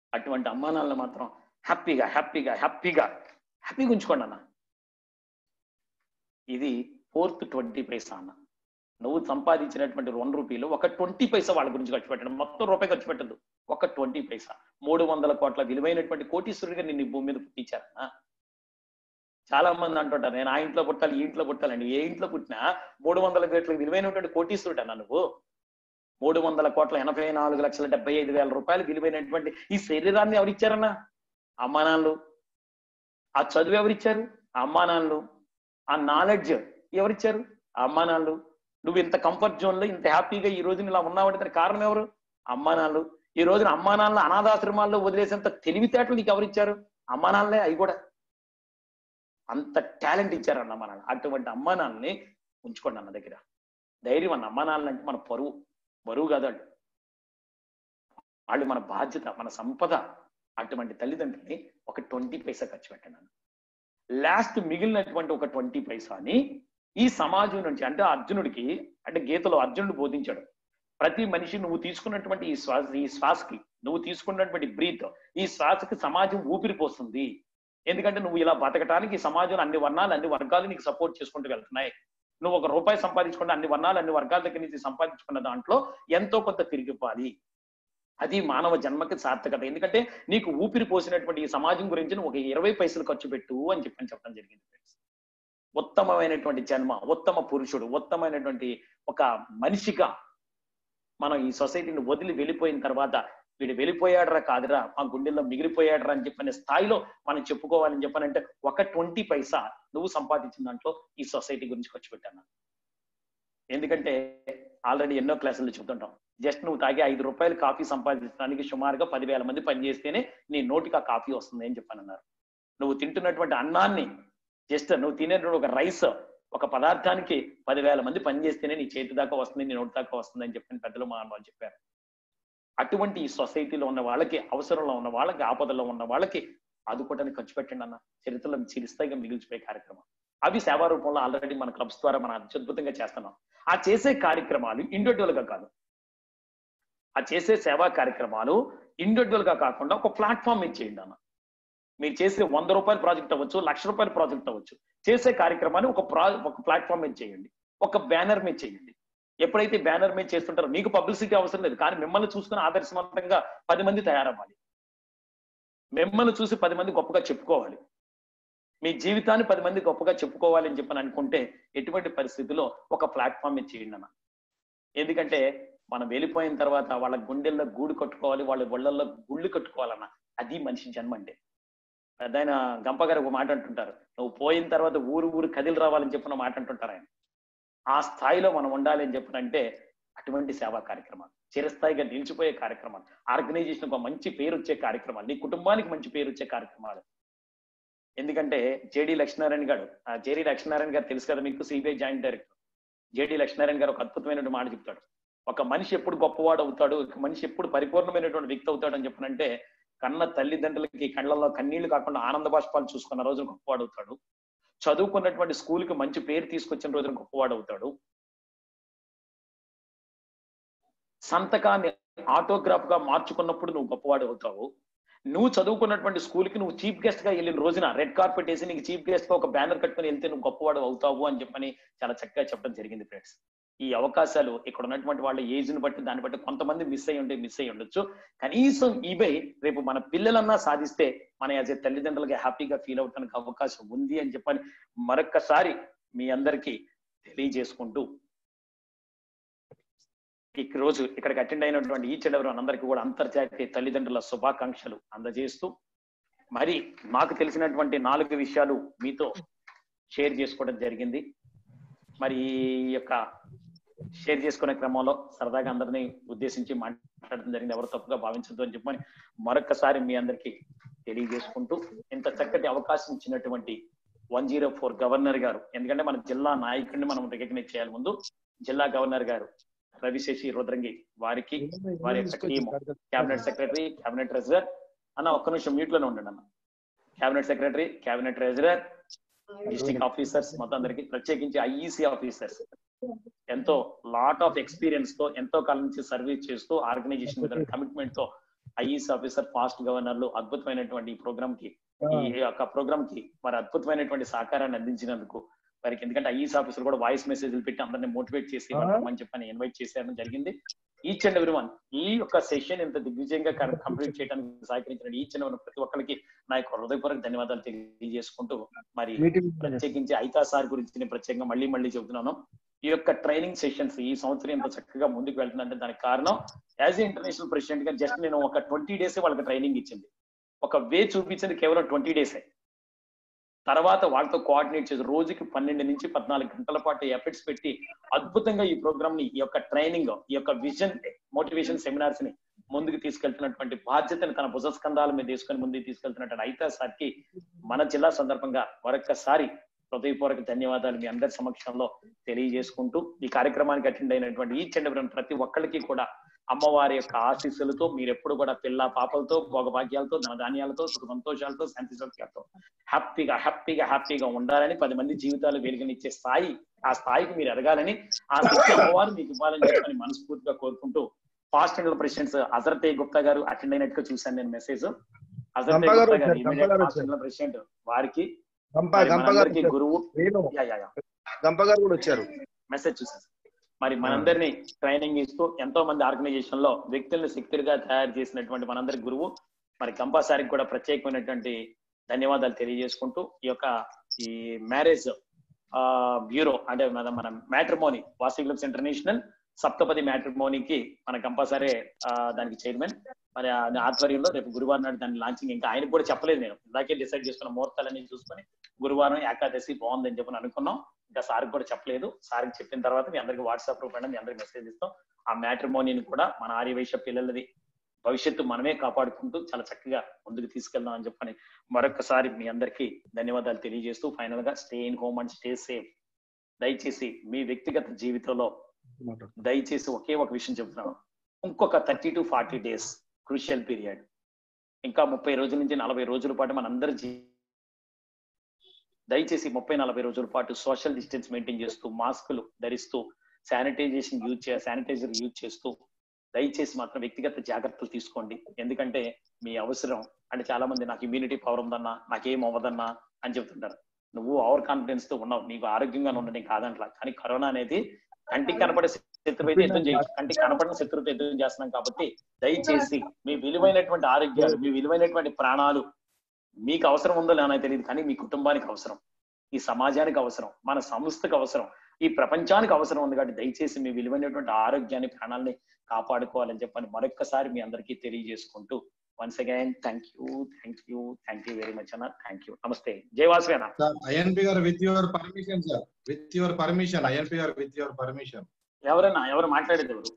అటువంటి అమ్మానాలను మాత్రం హ్యాపీగా హ్యాపీగా హ్యాపీగా హ్యాపీగా ఉంచుకోండి అన్న ఇది ఫోర్త్ ట్వంటీ పైసా అన్న నువ్వు సంపాదించినటువంటి వన్ రూపీలు ఒక ట్వంటీ పైసా వాళ్ళ గురించి ఖర్చు పెట్టడం మొత్తం రూపాయి ఖర్చు పెట్టద్దు ఒక ట్వంటీ పైసా మూడు వందల కోట్ల విలువైనటువంటి కోటీశ్వరుడిగా నిన్ను ఈ భూమి మీద పుట్టించారన్నా చాలా మంది అంటుంటారు నేను ఆ ఇంట్లో పుట్టాలి ఈ ఇంట్లో పుట్టాలండి ఏ ఇంట్లో పుట్టినా మూడు వందల కోట్ల విలువైనటువంటి కోటీశ్వరుడు అన్న నువ్వు మూడు వందల కోట్ల ఎనభై నాలుగు లక్షల డెబ్బై ఐదు వేల రూపాయలు విలువైనటువంటి ఈ శరీరాన్ని ఎవరిచ్చారన్నా అమ్మానాన్నలు ఆ చదువు ఎవరిచ్చారు ఆ అమ్మానాన్నలు ఆ నాలెడ్జ్ ఎవరిచ్చారు ఆ అమ్మానాన్నలు నువ్వు ఇంత కంఫర్ట్ జోన్ లో ఇంత హ్యాపీగా ఈ రోజున ఇలా ఉన్నావంటే దానికి కారణం ఎవరు అమ్మానాన్నలు ఈ రోజున అమ్మానాన్నలు అనాథాశ్రమాల్లో వదిలేసేంత తెలివితేటలు నీకు ఎవరిచ్చారు అమ్మానాన్నలే అవి కూడా అంత టాలెంట్ ఇచ్చారన్న అమ్మ నాన్న అటువంటి అమ్మా నాన్నని ఉంచుకోండి అన్న దగ్గర ధైర్యం అన్న అమ్మా నాన్నలు అంటే మన పరువు బరువు కాదు వాళ్ళు వాళ్ళు మన బాధ్యత మన సంపద అటువంటి తల్లిదండ్రుల్ని ఒక ట్వంటీ పైసా ఖర్చు పెట్టండి అన్న లాస్ట్ మిగిలినటువంటి ఒక ట్వంటీ పైసాని ఈ సమాజం నుంచి అంటే అర్జునుడికి అంటే గీతలో అర్జునుడు బోధించాడు ప్రతి మనిషి నువ్వు తీసుకున్నటువంటి ఈ శ్వాస ఈ శ్వాసకి నువ్వు తీసుకున్నటువంటి బ్రీత్ ఈ శ్వాసకి సమాజం ఊపిరి పోస్తుంది ఎందుకంటే నువ్వు ఇలా బతకటానికి ఈ సమాజంలో అన్ని వర్ణాలు అన్ని వర్గాలు నీకు సపోర్ట్ చేసుకుంటూ వెళ్తున్నాయి నువ్వు ఒక రూపాయి సంపాదించుకుంటే అన్ని వర్ణాలు అన్ని వర్గాల దగ్గర నుంచి సంపాదించుకున్న దాంట్లో ఎంతో కొంత తిరిగిపోవాలి అది మానవ జన్మకి సార్థకత ఎందుకంటే నీకు ఊపిరి పోసినటువంటి ఈ సమాజం గురించి నువ్వు ఒక ఇరవై పైసలు ఖర్చు పెట్టు అని చెప్పని చెప్పడం జరిగింది ఫ్రెండ్స్ ఉత్తమమైనటువంటి జన్మ ఉత్తమ పురుషుడు ఉత్తమైనటువంటి ఒక మనిషిగా మనం ఈ సొసైటీని వదిలి వెళ్ళిపోయిన తర్వాత వీడు వెళ్ళిపోయాడరా కాదురా మా గుండెల్లో మిగిలిపోయాడరా అని చెప్పిన స్థాయిలో మనం చెప్పుకోవాలని చెప్పానంటే ఒక ట్వంటీ పైసా నువ్వు సంపాదించిన దాంట్లో ఈ సొసైటీ గురించి ఖర్చు పెట్టాను ఎందుకంటే ఆల్రెడీ ఎన్నో క్లాసులు చెప్తుంటాం జస్ట్ నువ్వు తాగే ఐదు రూపాయలు కాఫీ సంపాదించడానికి సుమారుగా పదివేల మంది పనిచేస్తేనే నీ నోటికి ఆ కాఫీ వస్తుంది అని చెప్పానన్నారు నువ్వు తింటున్నటువంటి అన్నాన్ని జస్ట్ నువ్వు తినేటువంటి ఒక రైస్ ఒక పదార్థానికి పదివేల మంది పనిచేస్తేనే నీ చేతి దాకా వస్తుంది నీ నోటి దాకా వస్తుంది అని చెప్పిన పెద్దలు మా వాళ్ళు చెప్పారు అటువంటి ఈ సొసైటీలో ఉన్న వాళ్ళకి అవసరంలో ఉన్న వాళ్ళకి ఆపదలో ఉన్న వాళ్ళకి ఆదుకోవడానికి ఖర్చు పెట్టండి అన్న చరిత్రలో చిరిస్తాయిగా మిగిల్చిపోయే కార్యక్రమం అవి సేవా రూపంలో ఆల్రెడీ మన క్లబ్స్ ద్వారా మనం అత్యద్భుతంగా చేస్తున్నాం ఆ చేసే కార్యక్రమాలు ఇండివిజువల్ గా కాదు ఆ చేసే సేవా కార్యక్రమాలు ఇండివిజువల్ గా కాకుండా ఒక ప్లాట్ఫామ్ మీద చేయండి అన్న మీరు చేసే వంద రూపాయల ప్రాజెక్ట్ అవ్వచ్చు లక్ష రూపాయల ప్రాజెక్ట్ అవ్వచ్చు చేసే కార్యక్రమాన్ని ఒక ప్రా ఒక ప్లాట్ఫామ్ మీద చేయండి ఒక బ్యానర్ మీద చేయండి ఎప్పుడైతే బ్యానర్ మీద చేస్తుంటారో మీకు పబ్లిసిటీ అవసరం లేదు కానీ మిమ్మల్ని చూసుకుని ఆదర్శవంతంగా పది మంది తయారవ్వాలి మిమ్మల్ని చూసి పది మంది గొప్పగా చెప్పుకోవాలి మీ జీవితాన్ని పది మంది గొప్పగా చెప్పుకోవాలి అని చెప్పని అనుకుంటే ఎటువంటి పరిస్థితిలో ఒక ప్లాట్ఫామ్ మీద చేయండి అన్న ఎందుకంటే మనం వెళ్ళిపోయిన తర్వాత వాళ్ళ గుండెల్లో గూడు కట్టుకోవాలి వాళ్ళ ఒళ్ళల్లో గుళ్ళు కట్టుకోవాలన్న అది మనిషి జన్మ అంటే పెద్ద గంప గారు ఒక మాట అంటుంటారు నువ్వు పోయిన తర్వాత ఊరు ఊరు కదిలి రావాలని చెప్పిన మాట అంటుంటారు ఆయన ఆ స్థాయిలో మనం ఉండాలి అని చెప్పినంటే అటువంటి సేవా కార్యక్రమాలు చిరస్థాయిగా నిలిచిపోయే కార్యక్రమాలు ఆర్గనైజేషన్ ఒక మంచి పేరు వచ్చే కార్యక్రమాలు నీ కుటుంబానికి మంచి పేరు వచ్చే కార్యక్రమాలు ఎందుకంటే జేడి లక్ష్మీనారాయణ గారు ఆ జేడి లక్ష్మీనారాయణ గారు తెలుసు కదా మీకు CBI joint director JD Lakshminarayana garu ఒక అద్భుతమైన మాట చెప్తాడు ఒక మనిషి ఎప్పుడు గొప్పవాడు అవుతాడు ఒక మనిషి ఎప్పుడు పరిపూర్ణమైనటువంటి వ్యక్తి అవుతాడు అని చెప్పనంటే కన్న తల్లిదండ్రులకి కళ్ళల్లో కన్నీళ్లు కాకుండా ఆనంద బాష్పాలు చూసుకున్న రోజున గొప్పవాడు అవుతాడు చదువుకున్నటువంటి స్కూల్ కి మంచి పేరు తీసుకొచ్చిన రోజున గొప్పవాడు అవుతాడు సంతకాన్ని ఆటోగ్రాఫ్ గా మార్చుకున్నప్పుడు నువ్వు గొప్పవాడు అవుతావు నువ్వు చదువుకున్నటువంటి స్కూల్ కి నువ్వు చీఫ్ గెస్ట్ గా వెళ్ళిన రోజున రెడ్ కార్పెట్ వేసి నీకు చీఫ్ గెస్ట్ గా ఒక బ్యానర్ కట్టుకుని వెళ్తే నువ్వు గొప్పవాడు అవుతావు అని చెప్పని చాలా చక్కగా చెప్పడం జరిగింది ఫ్రెండ్స్ ఈ అవకాశాలు ఇక్కడ ఉన్నటువంటి వాళ్ళ ఏజ్ ని బట్టి దాన్ని బట్టి కొంతమంది మిస్ అయ్యి ఉంటే మిస్ అయ్యి ఉండొచ్చు కనీసం ఇవే రేపు మన పిల్లలన్నా సాధిస్తే మన యాజ్ ఏ తల్లిదండ్రులకి హ్యాపీగా ఫీల్ అవడానికి అవకాశం ఉంది అని చెప్పని మరొక్కసారి మీ అందరికీ తెలియజేసుకుంటూ ఈ రోజు ఇక్కడికి అటెండ్ అయినటువంటి ఈ చెడవరు అందరికీ కూడా అంతర్జాతీయ తల్లిదండ్రుల శుభాకాంక్షలు అందజేస్తూ మరి మాకు తెలిసినటువంటి నాలుగు విషయాలు మీతో షేర్ చేసుకోవడం జరిగింది మరి ఈ యొక్క షేర్ చేసుకునే క్రమంలో సరదాగా అందరినీ ఉద్దేశించి మాట్లాడడం జరిగింది ఎవరు తప్పుగా భావించద్దు అని చెప్పని మరొకసారి మీ అందరికీ తెలియజేసుకుంటూ ఇంత చక్కటి అవకాశం ఇచ్చినటువంటి వన్ జీరో ఫోర్ గవర్నర్ గారు ఎందుకంటే మన జిల్లా నాయకుడిని మనం రికగ్నైజ్ చేయాలి ముందు జిల్లా గవర్నర్ గారు రవిశేషి రుద్రంగి వారికి వారి యొక్క team cabinet secretary cabinet treasurer అన్న ఒక్క నిమిషం మ్యూట్ లోనే ఉండండి అన్న cabinet secretary cabinet treasurer district officers మొత్తం అందరికి ప్రత్యేకించి ఐఈసీ ఆఫీసర్స్ ఎంతో లాట్ ఆఫ్ ఎక్స్పీరియన్స్ తో ఎంతో కాలం నుంచి సర్వీస్ చేస్తూ ఆర్గనైజేషన్ మీద కమిట్మెంట్ తో ఐఈఎస్ ఆఫీసర్ ఫాస్ట్ గవర్నర్లు అద్భుతమైనటువంటి ఈ ప్రోగ్రామ్ కి ఈ యొక్క ప్రోగ్రామ్ కి మరి అద్భుతమైనటువంటి సహకారాన్ని అందించినందుకు వారికి ఎందుకంటే ఐఈఎస్ ఆఫీసర్ కూడా వాయిస్ మెసేజ్లు పెట్టి అందరిని మోటివేట్ చేసి ఆ. రమ్మని చెప్పని ఇన్వైట్ చేసేయడం జరిగింది ఈచ్ అండ్ ఎవరి వన్ ఈ యొక్క సెషన్ ఇంత దిగ్విజయంగా కంప్లీట్ చేయడానికి సహకరించిన ఈచ్ అండ్ ఎవరి ప్రతి ఒక్కరికి నా యొక్క హృదయపూర్వక ధన్యవాదాలు తెలియజేసుకుంటూ మరి మీటింగ్ ప్రత్యేకించి ఐతా సార్ గురించి నేను ప్రత్యేకంగా మళ్ళీ మళ్ళీ చెబుతున్నాను ఈ యొక్క ట్రైనింగ్ సెషన్స్ ఈ సంవత్సరం ఇంత చక్కగా ముందుకు వెళ్తుందంటే దానికి కారణం యాజ్ ఇంటర్నేషనల్ ప్రెసిడెంట్ గా జస్ట్ నేను ఒక ట్వంటీ డేస్ వాళ్ళకి ట్రైనింగ్ ఇచ్చింది ఒక వే చూపించింది కేవలం ట్వంటీ డేసే తర్వాత వాళ్ళతో కోఆర్డినేట్ చేసి రోజుకి పన్నెండు నుంచి పద్నాలుగు గంటల పాటు ఎఫర్ట్స్ పెట్టి అద్భుతంగా ఈ ప్రోగ్రామ్ ని ఈ యొక్క ట్రైనింగ్ ఈ యొక్క విజన్ మోటివేషన్ సెమినార్స్ ని ముందుకు తీసుకెళ్తున్నటువంటి బాధ్యతను తన భుజస్కంధాల మీద తీసుకొని ముందుకు తీసుకెళ్తున్నటువంటి ఐతా సార్ కి మన జిల్లా సందర్భంగా మరొక్కసారి హృదయపూర్వక ధన్యవాదాలు మీ అందరి సమక్షంలో తెలియజేసుకుంటూ ఈ కార్యక్రమానికి అటెండ్ అయినటువంటి ఈ చెండవరం ప్రతి ఒక్కరికి కూడా అమ్మవారి యొక్క ఆశీస్సులతో మీరు ఎప్పుడు కూడా పిల్ల పాపలతో భోగభాగ్యాలతో ధనధాన్యాలతో సుఖ సంతోషాలతో శాంతి సౌఖ్యాలతో హ్యాపీగా హ్యాపీగా హ్యాపీగా ఉండాలని పది మంది జీవితాలు వెలుగునిచ్చే స్థాయి ఆ స్థాయికి మీరు ఎదగాలని ఆ శక్తి అమ్మవారు మీకు ఇవ్వాలని చెప్పని మనస్ఫూర్తిగా కోరుకుంటూ ఫాస్ట్ అండ్ ప్రెసిడెంట్స్ అజరతే గుప్తా గారు అటెండ్ అయినట్టుగా చూశాను నేను మెసేజ్ అజరతే గంప గారు గుప్తా గారు వచ్చారు, గంప గారు ఫాస్ట్ అండ్ ప్రెసిడెంట్ వారికి గంప మరి గంప గారు మనందరికీ వచ్చారు. గురువు నేను యా యా యా గంప గారు కూడా వచ్చారు మెసేజ్ చూసాను మరి మనందరినీ ట్రైనింగ్ ఇస్తూ ఎంతో మంది ఆర్గనైజేషన్ లో వ్యక్తులను శక్తులుగా తయారు చేసినటువంటి మనందరి గురువు మరి కంపల్సరీకి కూడా ప్రత్యేకమైనటువంటి ధన్యవాదాలు తెలియజేసుకుంటూ ఈ యొక్క ఈ మ్యారేజ్ ఆ బ్యూరో అంటే మన మన మ్యాట్రిమోని వాసి క్లబ్స్ ఇంటర్నేషనల్ సప్తపది మ్యాట్రిమోనీకి మన కంపల్సరీ దానికి చైర్మన్ మరి ఆ ఆధ్వర్యంలో రేపు గురువారం నాడు దాని లాంచింగ్ ఇంకా ఆయనకు కూడా చెప్పలేదు నేను ఇందాకే డిసైడ్ చేసుకున్న ముహూర్తాలన్నీ చూసుకొని గురువారం ఏకాదశి బాగుందని చెప్పి అనుకున్నాం ఇంకా సార్కి కూడా చెప్పలేదు సార్కి చెప్పిన తర్వాత మీ అందరికి వాట్సాప్ రూపంలో మీ అందరికి మెసేజ్ ఇస్తాం ఆ మ్యాట్రిమోనీని కూడా మన ఆర్యవైశ్య పిల్లలది భవిష్యత్తు మనమే కాపాడుకుంటూ చాలా చక్కగా ముందుకు తీసుకెళ్దాం అని చెప్పని మరొకసారి మీ అందరికీ ధన్యవాదాలు తెలియజేస్తూ ఫైనల్ గా stay in home and stay safe దయచేసి మీ వ్యక్తిగత జీవితంలో దయచేసి ఒకే ఒక విషయం చెప్తున్నాను ఇంకొక thirty to forty days crucial period ఇంకా ముప్పై రోజుల నుంచి నలభై రోజుల పాటు మనందరి జీ దయచేసి ముప్పై నలభై రోజుల పాటు సోషల్ డిస్టెన్స్ మెయింటైన్ చేస్తూ మాస్కులు ధరిస్తూ శానిటైజేషన్ యూజ్ చే శానిటైజర్ యూజ్ చేస్తూ దయచేసి మాత్రం వ్యక్తిగత జాగ్రత్తలు తీసుకోండి ఎందుకంటే మీ అవసరం అంటే చాలా మంది నాకు ఇమ్యూనిటీ పవర్ ఉందన్నా నాకేం అవ్వదన్నా అని చెప్తుంటారు నువ్వు ఓవర్ కాన్ఫిడెన్స్ తో ఉన్నావు నీకు ఆరోగ్యంగా ఉండని కాదంట్లా కానీ కరోనా అనేది కంటికి కనపడే శత్రువు అయితే యుద్ధం చేయొచ్చు కంటికి కనపడిన శత్రువుతో యుద్ధం చేస్తున్నాం కాబట్టి దయచేసి మీ విలువైనటువంటి ఆరోగ్యాలు మీ విలువైనటువంటి ప్రాణాలు మీకు అవసరం ఉందో లేనో తెలియదు కానీ మీ కుటుంబానికి అవసరం ఈ సమాజానికి అవసరం మన సంస్థకు అవసరం ఈ ప్రపంచానికి అవసరం ఉంది కాబట్టి దయచేసి మీ విలువైనటువంటి ఆరోగ్యాన్ని ప్రాణాలని కాపాడుకోవాలని చెప్పని మరొక్కసారి మీ అందరికీ తెలియజేసుకుంటూ once again thank you thank you thank you very much అన్న థ్యాంక్ యూ నమస్తే జై వాసవి అన్న sir INP garu with your permission sir with your permission INP garu with your permission ఎవరన్నా ఎవరు మాట్లాడేది ఎవరు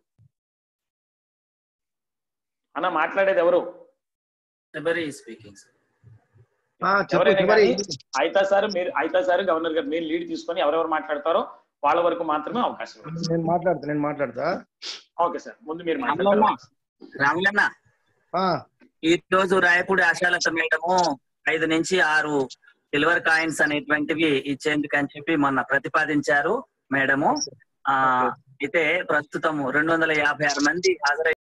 అన్న మాట్లాడేది ఎవరు February is speaking, sir. ఆ, చెప్పు ఎవరైనా చివరి కానీ అయితా సార్ మీరు అయితా సార్ గవర్నర్ గారు మీరు లీడ్ తీసుకొని ఎవరెవరు మాట్లాడతారో వాళ్ళ వరకు మాత్రమే అవకాశం ఉంది. నేను మాట్లాడతా నేను మాట్లాడతా ఓకే సార్ ముందు మీరు రాములమ్మ మాట్లాడతారు రాములన్న ఆ, ఈ రోజు రాయపూడి ఆశాలత మేడము ఐదు నుంచి ఆరు సిల్వర్ కాయిన్స్ అనేటువంటివి ఇచ్చేందుకు అని చెప్పి మొన్న ప్రతిపాదించారు మేడము ఆ అయితే ప్రస్తుతం రెండు వందల యాభై ఆరు మంది హాజరై